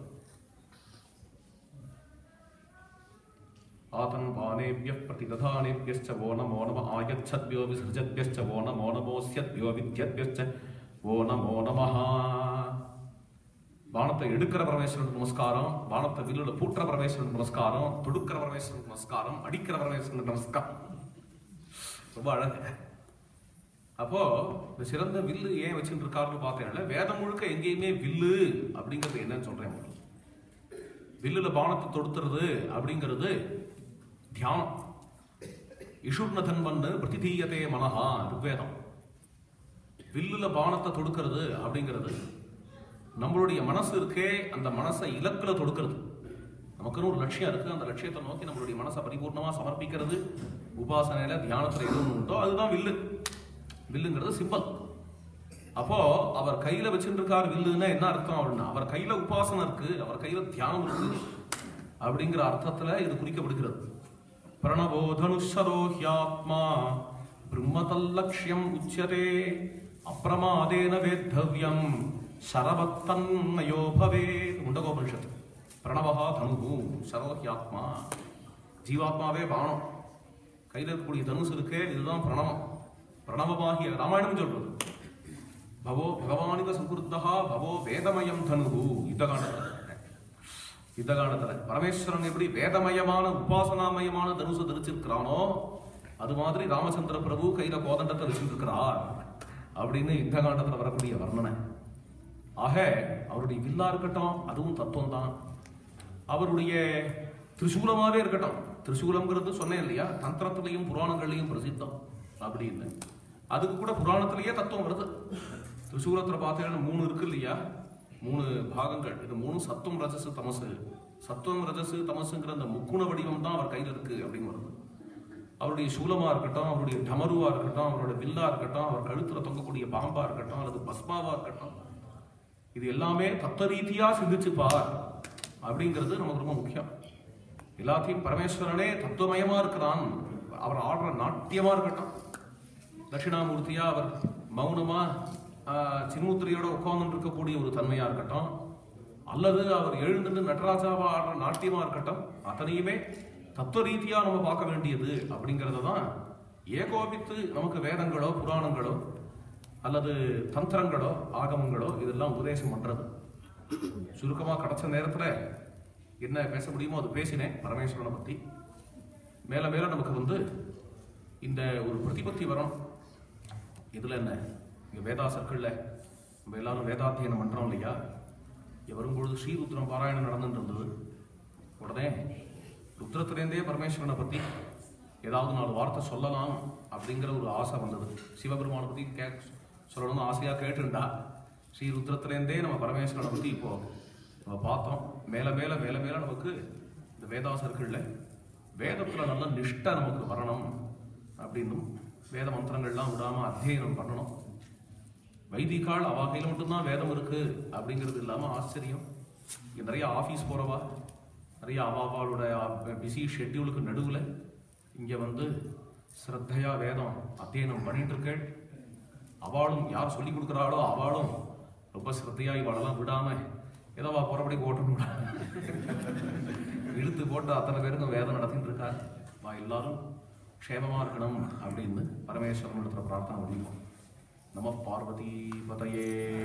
आतन्वानेभ्यः प्रतिदधानेभ्यश्च वो नमो नम आयच्छद्भ्यो विसृजद्भ्यश्च वो नमो नमोऽस्यद्भ्यो विद्यद्भ्यश्च वो नमो நமः பானத்தை எடுக்கிற பரமேஸ்வரனுக்கு நமஸ்காரம் பானத்தை வில்லுல பூட்டுற பரமேஸ்வரனுக்கு நமஸ்காரம் தொடுக்கிற பரமேஸ்வரனுக்கு நமஸ்காரம் அடிக்கிற பரமேஸ்வரனுக்கு நமஸ்காரம் ரொம்ப அழகு அப்போ இந்த சிறந்த வில்லு ஏன் வச்சுட்டு இருக்காருன்னு பார்த்தேன்ல வேதம் முழுக்க எங்கேயுமே வில்லு அப்படிங்கிறது என்னன்னு சொல்றேன் உங்களுக்கு. வில்லுல பானத்தை தொடுத்துறது அப்படிங்கிறது தியானம் இஷுர்ண தன்வன்னு பிரதிதீயத்தே மனஹா ருக்வேதம் வில்லுல பானத்தை தொடுக்கிறது அப்படிங்கிறது நம்மளுடைய மனசு இருக்கே அந்த மனசை இலக்குல தொடுக்கிறது நமக்குன்னு ஒரு லட்சியம் இருக்கு அந்த லட்சியத்தை நோக்கி நம்மளுடைய மனசை பரிபூர்ணமா சமர்ப்பிக்கிறது உபாசனையில தியானத்துல எது ஒண்ணு உண்டோ அதுதான் வில்லு வில்லுங்கிறது சிம்பல் அப்போ அவர் கையில வச்சுட்டு இருக்கார் வில்லுன்னா என்ன அர்த்தம் அப்படின்னா அவர் கையில உபாசனை இருக்கு அவர் கையில தியானம் இருக்கு அப்படிங்கிற அர்த்தத்துல இது குறிக்கப்படுகிறது பிரணவோ தனுஷரோ ஹியாத்மா பிரம்மதல்லக்ஷ்யம் உச்சியதே அப்பிரமாதேன வேத்தவ்யம் சரவத்தன்னயோ பவே முண்டகோபனிஷத்து பிரணவஹா தனுகு சரோஹியாத்மா ஜீவாத்மாவே பானம் கையில் இருக்கக்கூடிய தனுசு இருக்கே இதுதான் பிரணவம் பிரணவமாகிய ராமாயணம் சொல்றது பவோ பகவானிக சங்குருத்தா பவோ வேதமயம் தனுகு யுத்த காண்டத்துல யுத்த காண்டத்துல பரமேஸ்வரன் எப்படி வேதமயமான உபாசனாமயமான தனுசு தரிச்சிருக்கிறானோ அது மாதிரி ராமச்சந்திர பிரபு கையில கோதண்டத்தை வச்சிருக்கிறார் அப்படின்னு யுத்த காண்டத்துல வரக்கூடிய வர்ணனை ஆக அவருடைய வில்லா இருக்கட்டும் அதுவும் தத்துவம் தான் அவருடைய திரிசூலமாவே இருக்கட்டும் திரிசூலம்ங்கிறது சொன்னேன் இல்லையா தந்திரத்திலையும் புராணங்கள்லையும் பிரசித்தம் அப்படின்னு அதுக்கு கூட புராணத்திலேயே தத்துவம் வருது திரிசூலத்துல பார்த்தீங்கன்னா மூணு இருக்கு இல்லையா மூணு பாகங்கள் இது மூணு சத்துவம் ரஜசு தமசு சத்துவம் ரஜசு தமசுங்கிற அந்த முக்குண வடிவம் தான் அவர் கையில் இருக்கு அப்படின்னு வருது அவருடைய சூலமா இருக்கட்டும் அவருடைய டமருவா இருக்கட்டும் அவரோட வில்லா இருக்கட்டும் அவர் கழுத்துல தொங்கக்கூடிய பாம்பா இருக்கட்டும் அல்லது பஸ்மாவா இருக்கட்டும் இது எல்லாமே தத்துவ ரீதியா சிந்திச்சு பார் அப்படிங்கிறது நமக்கு ரொம்ப முக்கியம் எல்லாத்தையும் பரமேஸ்வரனே தத்துவமயமா இருக்கிறான் அவர் ஆடுற நாட்டியமா இருக்கட்டும் தட்சிணாமூர்த்தியா அவர் மௌனமா ஆஹ், சின்முத்திரையோட உட்கார்ந்து இருக்கக்கூடிய ஒரு தன்மையா இருக்கட்டும் அல்லது அவர் எழுந்துட்டு நடராஜாவா ஆடுற நாட்டியமா இருக்கட்டும் அத்தனையுமே தத்துவ ரீதியா நம்ம பார்க்க வேண்டியது அப்படிங்கறத தான் ஏகோபித்து நமக்கு வேதங்களோ புராணங்களோ அல்லது தந்திரங்களோ ஆகமங்களோ இதெல்லாம் உபதேசம் பண்றது சுருக்கமா கிடைச்ச நேரத்துல என்ன பேச முடியுமோ அது பேசினேன் பரமேஸ்வரனை பத்தி மேல மேல நமக்கு வந்து இந்த ஒரு பிரதிபத்தி வரும் இதுல என்ன இங்க வேதா சர்க்கிள்ல நம்ம எல்லாரும் வேதாத்தியனம் பண்றோம் இல்லையா இங்க வரும்பொழுது ஸ்ரீருத்ரம் பாராயணம் நடந்துட்டு இருந்தது உடனே ருத்ரத்திலேருந்தே பரமேஸ்வரனை பத்தி ஏதாவது நாலு வார்த்தை சொல்லலாம் அப்படிங்கிற ஒரு ஆசை வந்தது சிவபெருமானை பத்தி கே சொல்லணும்னு ஆசையா கேட்டுண்டா ஸ்ரீ ருத்ரத்திலேருந்தே நம்ம பரமேஸ்வரனை பத்தி இப்போ நம்ம பார்த்தோம் மேல மேல மேல மேல நமக்கு இந்த வேதாசர்கள்ல வேதத்துல நல்ல நிஷ்டை நமக்கு வரணும் அப்படின்னும் வேத மந்திரங்கள்லாம் விடாம அத்தியனம் பண்ணணும் வைதிகால் அவ கையில மட்டும்தான் வேதம் இருக்கு அப்படிங்கிறது இல்லாம ஆச்சரியம் இங்க நிறைய ஆபீஸ் போறவா நிறைய அவாவாளோட பிஸி ஷெட்யூலுக்கு நடுவுல இங்க வந்து ஸ்ரத்தையா வேதம் அத்தியனம் பண்ணிட்டு இருக்கேள் அவளும் யார் சொல்லி கொடுக்குறாளோ அவளும் ரொம்ப ஸ்ரத்தையா இவாளெல்லாம் விடாம ஏதோ அவ போறபடி ஓட்டணும் இழுத்து போட்டு அத்தனை பேருக்கும் வேதம் நடத்திட்டு இருக்கார் வா எல்லாரும் க்ஷேமமா இருக்கணும் அப்படின்னு பரமேஸ்வரன் இடத்துல பிரார்த்தனை பண்ணிப்போம் நம பார்வதி பதையே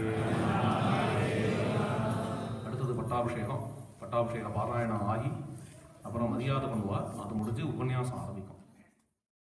அடுத்தது பட்டாபிஷேகம் பட்டாபிஷேக பாராயணம் ஆகி அப்புறம் மரியாதை பண்ணுவார் அது முடிஞ்சு உபன்யாசம் ஆரம்பிக்கும்